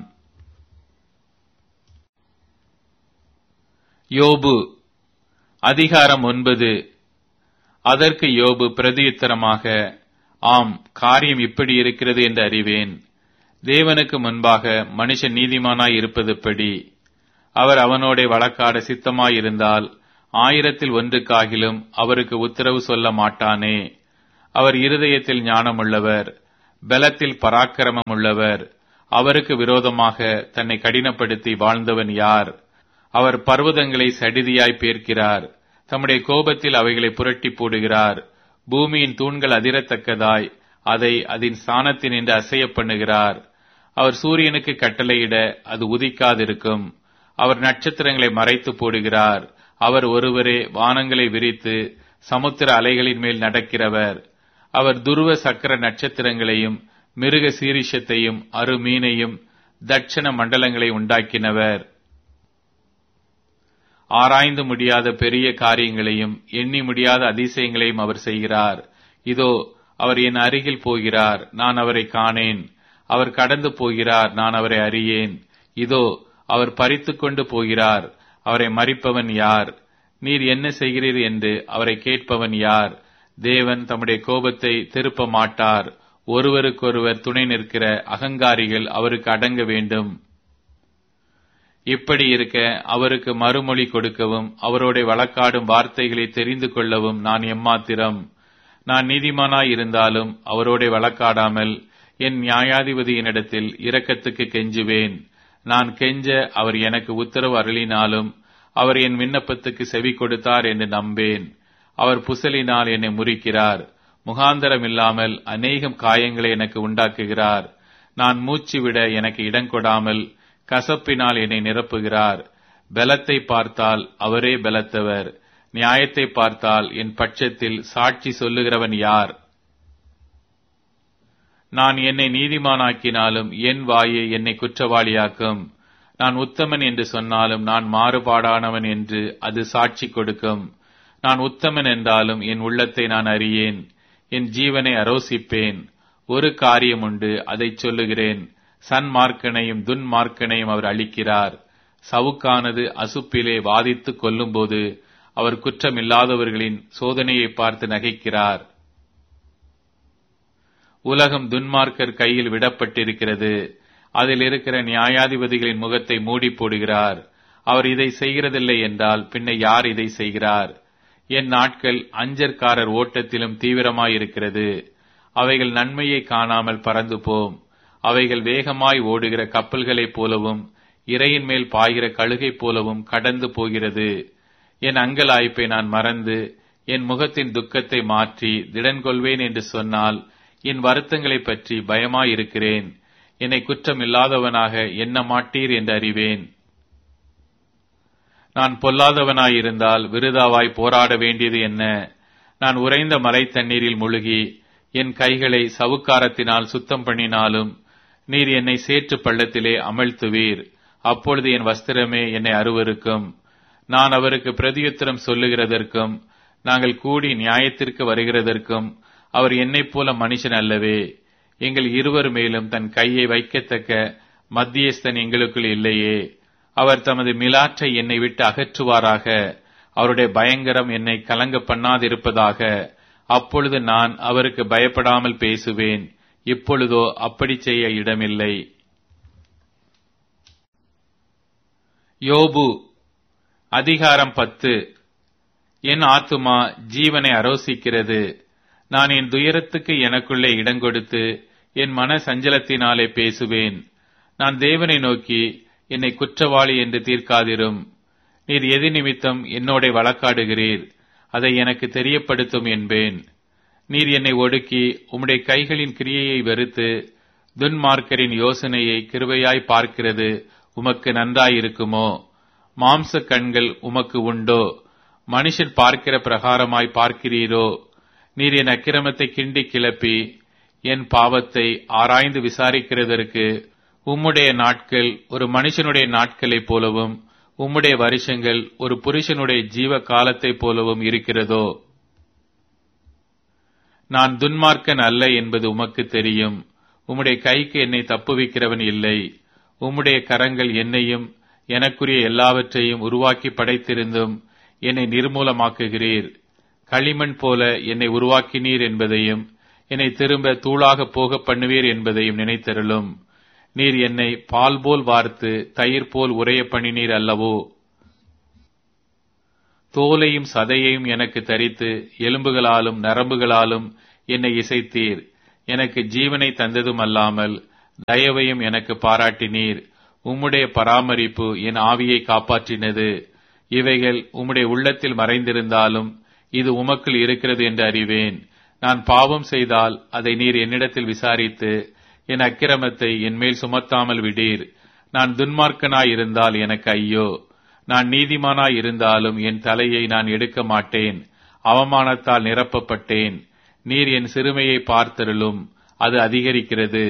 யோபு அதிகாரம் ஒன்பது அதற்கு யோபு பிரதியுத்தரமாக ஆம் காரியம் இப்படி இருக்கிறது என்று அறிவேன் தேவனுக்கு முன்பாக மனுஷன் நீதிமானாய் இருப்பதுப்படி அவர் அவனோடே வழக்காட சித்தமாயிருந்தால் ஆயிரத்தில் ஒன்றுக்காகிலும் அவருக்கு உத்தரவு சொல்ல மாட்டானே அவர் இருதயத்தில் ஞானமுள்ளவர் பலத்தில் பராக்கிரமம் உள்ளவர் அவருக்கு விரோதமாக தன்னை கடினப்படுத்தி வாழ்ந்தவன் யார் அவர் பர்வதங்களை சடிதியாய் பேர்க்கிறார் தம்முடைய கோபத்தில் அவைகளை புரட்டி போடுகிறார் பூமியின் தூண்கள் அதிரத்தக்கதாய் அதை அதன் ஸ்தானத்தினின்று அசைய பண்ணுகிறார் அவர் சூரியனுக்கு கட்டளையிட அது உதிக்காதிருக்கும் அவர் நட்சத்திரங்களை மறைத்து போடுகிறார் அவர் ஒருவரே வானங்களை விரித்து சமுத்திர அலைகளின் மேல் நடக்கிறவர் அவர் துருவ சக்கர நட்சத்திரங்களையும் மிருக சீரிஷத்தையும் அருமீனையும் தட்சண மண்டலங்களை உண்டாக்கினவர் ஆராய்ந்து முடியாத பெரிய காரியங்களையும் எண்ணி முடியாத அதிசயங்களையும் அவர் செய்கிறார் இதோ அவர் என் அருகில் போகிறார் நான் அவரை காணேன் அவர் கடந்து போகிறார் நான் அவரை அறியேன் இதோ அவர் பறித்துக் கொண்டு போகிறார் அவரை மறிப்பவன் யார் நீர் என்ன செய்கிறீர் என்று அவரை கேட்பவன் யார் தேவன் தம்முடைய கோபத்தை திருப்ப மாட்டார் ஒருவருக்கொருவர் துணை நிற்கிற அகங்காரிகள் அவருக்கு அடங்க வேண்டும் இப்படி இருக்க அவருக்கு மறுமொழி கொடுக்கவும் அவரோட வழக்காடும் வார்த்தைகளை தெரிந்து கொள்ளவும் நான் எம்மாத்திரம் நான் நீதிமானாய் இருந்தாலும் அவரோட வழக்காடாமல் என் நியாயாதிபதியினிடத்தில் இரக்கத்துக்கு கெஞ்சுவேன் நான் கெஞ்ச அவர் எனக்கு உத்தரவு அருளினாலும் அவர் என் விண்ணப்பத்துக்கு செவி கொடுத்தார் என்று நம்பேன் அவர் புசலினால் என்னை முறிக்கிறார் முகாந்தரம் இல்லாமல் அநேகம் காயங்களை எனக்கு உண்டாக்குகிறார் நான் மூச்சு விட எனக்கு இடம் கொடாமல் கசப்பினால் என்னை நிரப்புகிறார் பலத்தை பார்த்தால் அவரே பலத்தவர் நியாயத்தை பார்த்தால் என் பட்சத்தில் சாட்சி சொல்லுகிறவன் யார் நான் என்னை நீதிமானாக்கினாலும் என் வாயை என்னை குற்றவாளியாக்கும் நான் உத்தமன் என்று சொன்னாலும் நான் மாறுபாடானவன் என்று அது சாட்சி கொடுக்கும் நான் உத்தமன் என்றாலும் என் உள்ளத்தை நான் அறியேன் என் ஜீவனை அரோசிப்பேன் ஒரு காரியம் உண்டு அதை சொல்லுகிறேன் சன்மார்க்கனையும் துன்மார்க்கனையும் அவர் அளிக்கிறார் சவுக்கானது அசுப்பிலே வாதித்து கொல்லும்போது அவர் குற்றமில்லாதவர்களின் சோதனையை பார்த்து நகைக்கிறார் உலகம் துன்மார்க்கர் கையில் விடப்பட்டிருக்கிறது அதில் இருக்கிற நியாயாதிபதிகளின் முகத்தை மூடி போடுகிறார் அவர் இதை செய்கிறதில்லை என்றால் பின்ன யார் இதை செய்கிறார் என் நாட்கள் அஞ்சற்காரர் ஓட்டத்திலும் தீவிரமாயிருக்கிறது அவைகள் நன்மையை காணாமல் பறந்து போம் அவைகள் வேகமாய் ஓடுகிற கப்பல்களைப் போலவும் இறையின் மேல் பாய்கிற கழுகைப் போலவும் கடந்து போகிறது என் அங்கலாய்ப்பை நான் மறந்து என் முகத்தின் துக்கத்தை மாற்றி திடன் கொள்வேன் என்று சொன்னால் என் வருத்தங்களைப் பற்றி பயமாயிருக்கிறேன் என்னை குற்றம் இல்லாதவனாக எண்ண மாட்டீர் என்று அறிவேன் நான் பொல்லாதவனாயிருந்தால் விருதாவாய் போராட வேண்டியது என்ன நான் உறைந்த மலை தண்ணீரில் முழுகி என் கைகளை சவுக்காரத்தினால் சுத்தம் பண்ணினாலும் நீர் என்னை சேற்று பள்ளத்திலே அமழ்த்துவீர் அப்பொழுது என் வஸ்திரமே என்னை அருவருக்கும் நான் அவருக்கு பிரதியுத்தரம் சொல்லுகிறதற்கும் நாங்கள் கூடி நியாயத்திற்கு வருகிறதற்கும் அவர் என்னைப் போல மனுஷன் அல்லவே எங்கள் இருவர் மேலும் தன் கையை வைக்கத்தக்க மத்தியஸ்தன் எங்களுக்குள் இல்லையே அவர் தமது மிலாற்றை என்னை விட்டு அகற்றுவாராக அவருடைய பயங்கரம் என்னை கலங்க பண்ணாதிருப்பதாக அப்பொழுது நான் அவருக்கு பயப்படாமல் பேசுவேன் இப்பொழுதோ அப்படி செய்ய இடமில்லை யோபு அதிகாரம் பத்து என் ஆத்துமா ஜீவனை அரோசிக்கிறது நான் என் துயரத்துக்கு எனக்குள்ளே இடங்கொடுத்து என் மன சஞ்சலத்தினாலே பேசுவேன் நான் தேவனை நோக்கி என்னை குற்றவாளி என்று தீர்க்காதிரும் நீர் எது நிமித்தம் என்னோட வழக்காடுகிறீர் அதை எனக்கு தெரியப்படுத்தும் என்பேன் நீர் என்னை ஒடுக்கி உம்முடைய கைகளின் கிரியையை வெறுத்து துன்மார்க்கரின் யோசனையை கிருபையாய் பார்க்கிறது உமக்கு நன்றாயிருக்குமோ மாம்ச கண்கள் உமக்கு உண்டோ மனுஷன் பார்க்கிற பிரகாரமாய் பார்க்கிறீரோ நீர் என் அக்கிரமத்தை கிண்டி கிளப்பி என் பாவத்தை ஆராய்ந்து விசாரிக்கிறதற்கு உம்முடைய நாட்கள் ஒரு மனுஷனுடைய நாட்களைப் போலவும் உம்முடைய வருஷங்கள் ஒரு புருஷனுடைய ஜீவ காலத்தைப் போலவும் இருக்கிறதோ நான் துன்மார்க்கன் அல்ல என்பது உமக்கு தெரியும் உம்முடைய கைக்கு என்னை தப்புவிக்கிறவன் இல்லை உம்முடைய கரங்கள் என்னையும் எனக்குரிய எல்லாவற்றையும் உருவாக்கி படைத்திருந்தும் என்னை நிர்மூலமாக்குகிறீர் களிமண் போல என்னை உருவாக்கினீர் என்பதையும் என்னை திரும்ப தூளாக போக பண்ணுவீர் என்பதையும் நினைத்தருளும் நீர் என்னை பால் போல் வார்த்து தயிர் போல் உரைய பண்ணினீர் அல்லவோ தோலையும் சதையையும் எனக்கு தரித்து எலும்புகளாலும் நரம்புகளாலும் என்னை இசைத்தீர் எனக்கு ஜீவனை தந்ததும் அல்லாமல் தயவையும் எனக்கு பாராட்டினீர் உம்முடைய பராமரிப்பு என் ஆவியை காப்பாற்றினது இவைகள் உம்முடைய உள்ளத்தில் மறைந்திருந்தாலும் இது உமக்குள் இருக்கிறது என்று அறிவேன் நான் பாவம் செய்தால் அதை நீர் என்னிடத்தில் விசாரித்து என் அக்கிரமத்தை என் மேல் சுமத்தாமல் விடீர் நான் துன்மார்க்கனாய் இருந்தால் எனக்கு ஐயோ நான் நீதிமானாய் இருந்தாலும் என் தலையை நான் எடுக்க மாட்டேன் அவமானத்தால் நிரப்பப்பட்டேன் நீர் என் சிறுமையை பார்த்தருளும் அது அதிகரிக்கிறது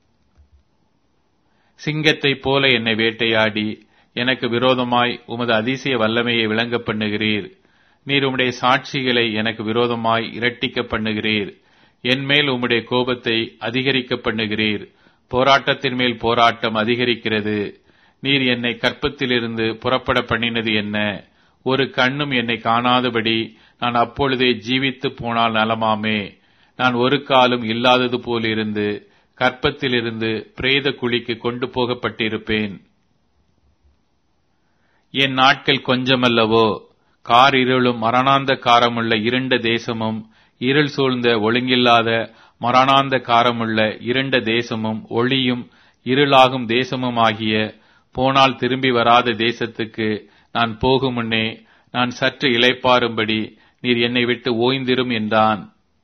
சிங்கத்தைப் போல என்னை வேட்டையாடி எனக்கு விரோதமாய் உமது அதிசய வல்லமையை விளங்க பண்ணுகிறீர் நீர் உம்முடைய சாட்சிகளை எனக்கு விரோதமாய் இரட்டிக்க பண்ணுகிறீர் என் மேல் உம்முடைய கோபத்தை அதிகரிக்க பண்ணுகிறீர் போராட்டத்தின் மேல் போராட்டம் அதிகரிக்கிறது நீர் என்னை கற்பத்திலிருந்து புறப்பட பண்ணினது என்ன ஒரு கண்ணும் என்னை காணாதபடி நான் அப்பொழுதே ஜீவித்து போனால் நலமாமே நான் ஒரு காலும் இல்லாதது போலிருந்து கற்பத்திலிருந்து பிரேத குழிக்கு கொண்டு போகப்பட்டிருப்பேன் என் நாட்கள் கொஞ்சமல்லவோ கார் இருளும் மரணாந்த காரமுள்ள இருண்ட தேசமும் இருள் சூழ்ந்த ஒழுங்கில்லாத மரணாந்த காரமுள்ள இருண்ட தேசமும் ஒளியும் இருளாகும் தேசமும் ஆகிய போனால் திரும்பி வராத தேசத்துக்கு நான் போகும் முன்னே நான் சற்று இளைப்பாறும்படி நீர் என்னை விட்டு ஓய்ந்திரும் என்றான்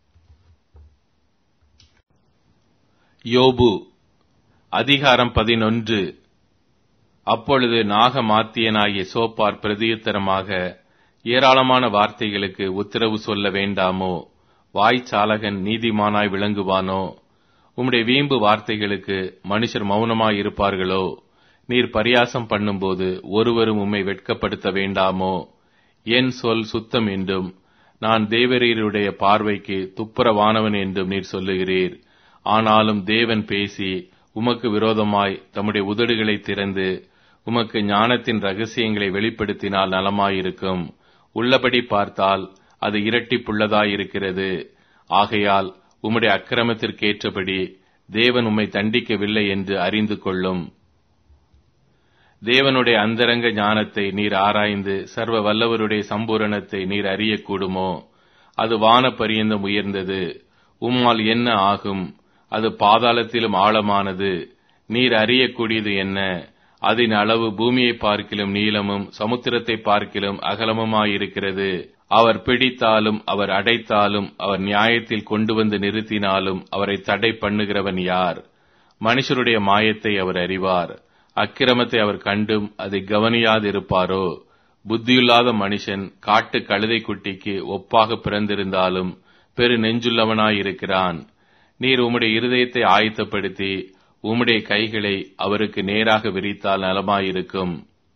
யோபு அதிகாரம் பதினொன்று அப்பொழுது நாகமாத்தியனாகிய சோப்பார் பிரதியுத்தரமாக ஏராளமான வார்த்தைகளுக்கு உத்தரவு சொல்ல வேண்டாமோ வாய்ச்சாலகன் நீதிமானாய் விளங்குவானோ உம்முடைய வீம்பு வார்த்தைகளுக்கு மனுஷர் மௌனமாய் இருப்பார்களோ நீர் பரியாசம் பண்ணும்போது ஒருவரும் உம்மை வெட்கப்படுத்த வேண்டாமோ என் சொல் சுத்தம் என்றும் நான் தேவரீருடைய பார்வைக்கு துப்புரவானவன் என்றும் நீர் சொல்லுகிறீர் ஆனாலும் தேவன் பேசி உமக்கு விரோதமாய் தம்முடைய உதடுகளை திறந்து உமக்கு ஞானத்தின் ரகசியங்களை வெளிப்படுத்தினால் நலமாயிருக்கும் உள்ளபடி பார்த்தால் அது இரட்டிப்புள்ளதாயிருக்கிறது ஆகையால் உம்முடைய அக்கிரமத்திற்கேற்றபடி தேவன் உம்மை தண்டிக்கவில்லை என்று அறிந்து கொள்ளும் தேவனுடைய அந்தரங்க ஞானத்தை நீர் ஆராய்ந்து சர்வ வல்லவருடைய சம்பூரணத்தை நீர் அறியக்கூடுமோ அது வான பரியந்தம் உயர்ந்தது உம்மால் என்ன ஆகும் அது பாதாளத்திலும் ஆழமானது நீர் அறியக்கூடியது என்ன அதன் அளவு பூமியை பார்க்கிலும் நீளமும் சமுத்திரத்தை பார்க்கிலும் அகலமுமாயிருக்கிறது அவர் பிடித்தாலும் அவர் அடைத்தாலும் அவர் நியாயத்தில் கொண்டு வந்து நிறுத்தினாலும் அவரை தடை பண்ணுகிறவன் யார் மனுஷருடைய மாயத்தை அவர் அறிவார் அக்கிரமத்தை அவர் கண்டும் அதை கவனியாதிருப்பாரோ புத்தியுள்ளாத மனுஷன் காட்டு கழுதை குட்டிக்கு ஒப்பாக பிறந்திருந்தாலும் பெரு நெஞ்சுள்ளவனாயிருக்கிறான் நீர் உம்முடைய இருதயத்தை ஆயத்தப்படுத்தி உம்முடைய கைகளை அவருக்கு நேராக விரித்தால் நலமாயிருக்கும்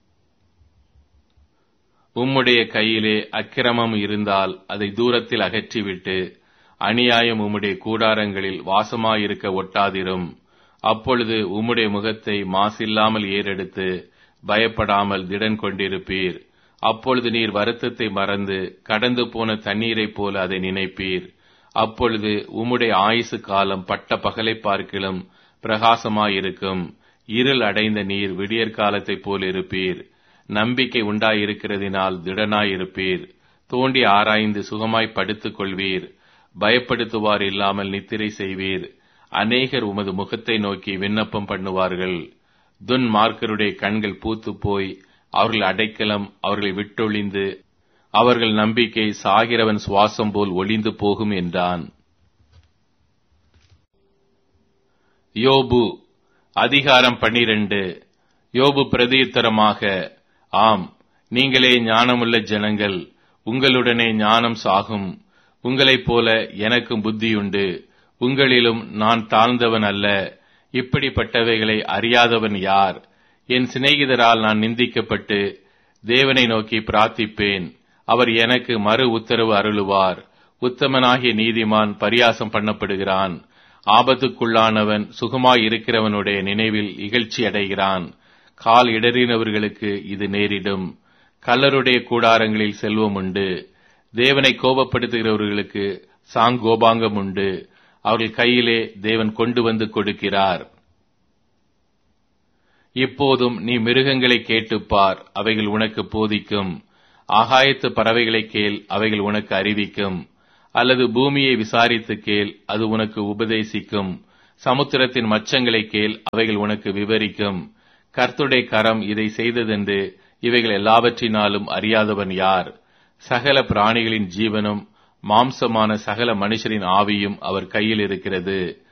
உம்முடைய கையிலே அக்கிரமம் இருந்தால் அதை தூரத்தில் அகற்றிவிட்டு அநியாயம் உம்முடைய கூடாரங்களில் வாசமாயிருக்க ஒட்டாதிரும் அப்பொழுது உம்முடைய முகத்தை மாசில்லாமல் ஏறெடுத்து பயப்படாமல் திடன் கொண்டிருப்பீர் அப்பொழுது நீர் வருத்தத்தை மறந்து கடந்து போன தண்ணீரைப் போல அதை நினைப்பீர் அப்பொழுது உம்முடைய ஆயுசு காலம் பட்ட பகலை பார்க்கிலும் பிரகாசமாயிருக்கும் இருள் அடைந்த நீர் விடியற் காலத்தைப் போல் இருப்பீர் நம்பிக்கை உண்டாயிருக்கிறதினால் திடனாயிருப்பீர் தோண்டி ஆராய்ந்து சுகமாய் படுத்துக் கொள்வீர் பயப்படுத்துவார் இல்லாமல் நித்திரை செய்வீர் அநேகர் உமது முகத்தை நோக்கி விண்ணப்பம் பண்ணுவார்கள் துன்மார்க்கருடைய கண்கள் பூத்து போய் அவர்கள் அடைக்கலம் அவர்களை விட்டொழிந்து அவர்கள் நம்பிக்கை சாகிறவன் சுவாசம் போல் ஒளிந்து போகும் என்றான் யோபு அதிகாரம் பன்னிரண்டு யோபு பிரதியுத்தரமாக ஆம் நீங்களே ஞானமுள்ள ஜனங்கள் உங்களுடனே ஞானம் சாகும் உங்களைப் போல எனக்கும் புத்தியுண்டு உங்களிலும் நான் தாழ்ந்தவன் அல்ல இப்படிப்பட்டவைகளை அறியாதவன் யார் என் சிநேகிதரால் நான் நிந்திக்கப்பட்டு தேவனை நோக்கி பிரார்த்திப்பேன் அவர் எனக்கு மறு உத்தரவு அருளுவார் உத்தமனாகிய நீதிமான் பரியாசம் பண்ணப்படுகிறான் ஆபத்துக்குள்ளானவன் சுகமாய் இருக்கிறவனுடைய நினைவில் இகழ்ச்சி அடைகிறான் கால் இடறினவர்களுக்கு இது நேரிடும் கல்லருடைய கூடாரங்களில் செல்வம் உண்டு தேவனை கோபப்படுத்துகிறவர்களுக்கு சாங்கோபாங்கம் உண்டு அவர்கள் கையிலே தேவன் கொண்டு வந்து கொடுக்கிறார் இப்போதும் நீ மிருகங்களை கேட்டுப் பார் அவைகள் உனக்கு போதிக்கும் ஆகாயத்து பறவைகளை கேள் அவைகள் உனக்கு அறிவிக்கும் அல்லது பூமியை விசாரித்து கேள் அது உனக்கு உபதேசிக்கும் சமுத்திரத்தின் மச்சங்களை கேள் அவைகள் உனக்கு விவரிக்கும் கர்த்துடைய கரம் இதை செய்ததென்று இவைகள் எல்லாவற்றினாலும் அறியாதவன் யார் சகல பிராணிகளின் ஜீவனும் மாம்சமான சகல மனுஷரின் ஆவியும் அவர் கையில் இருக்கிறது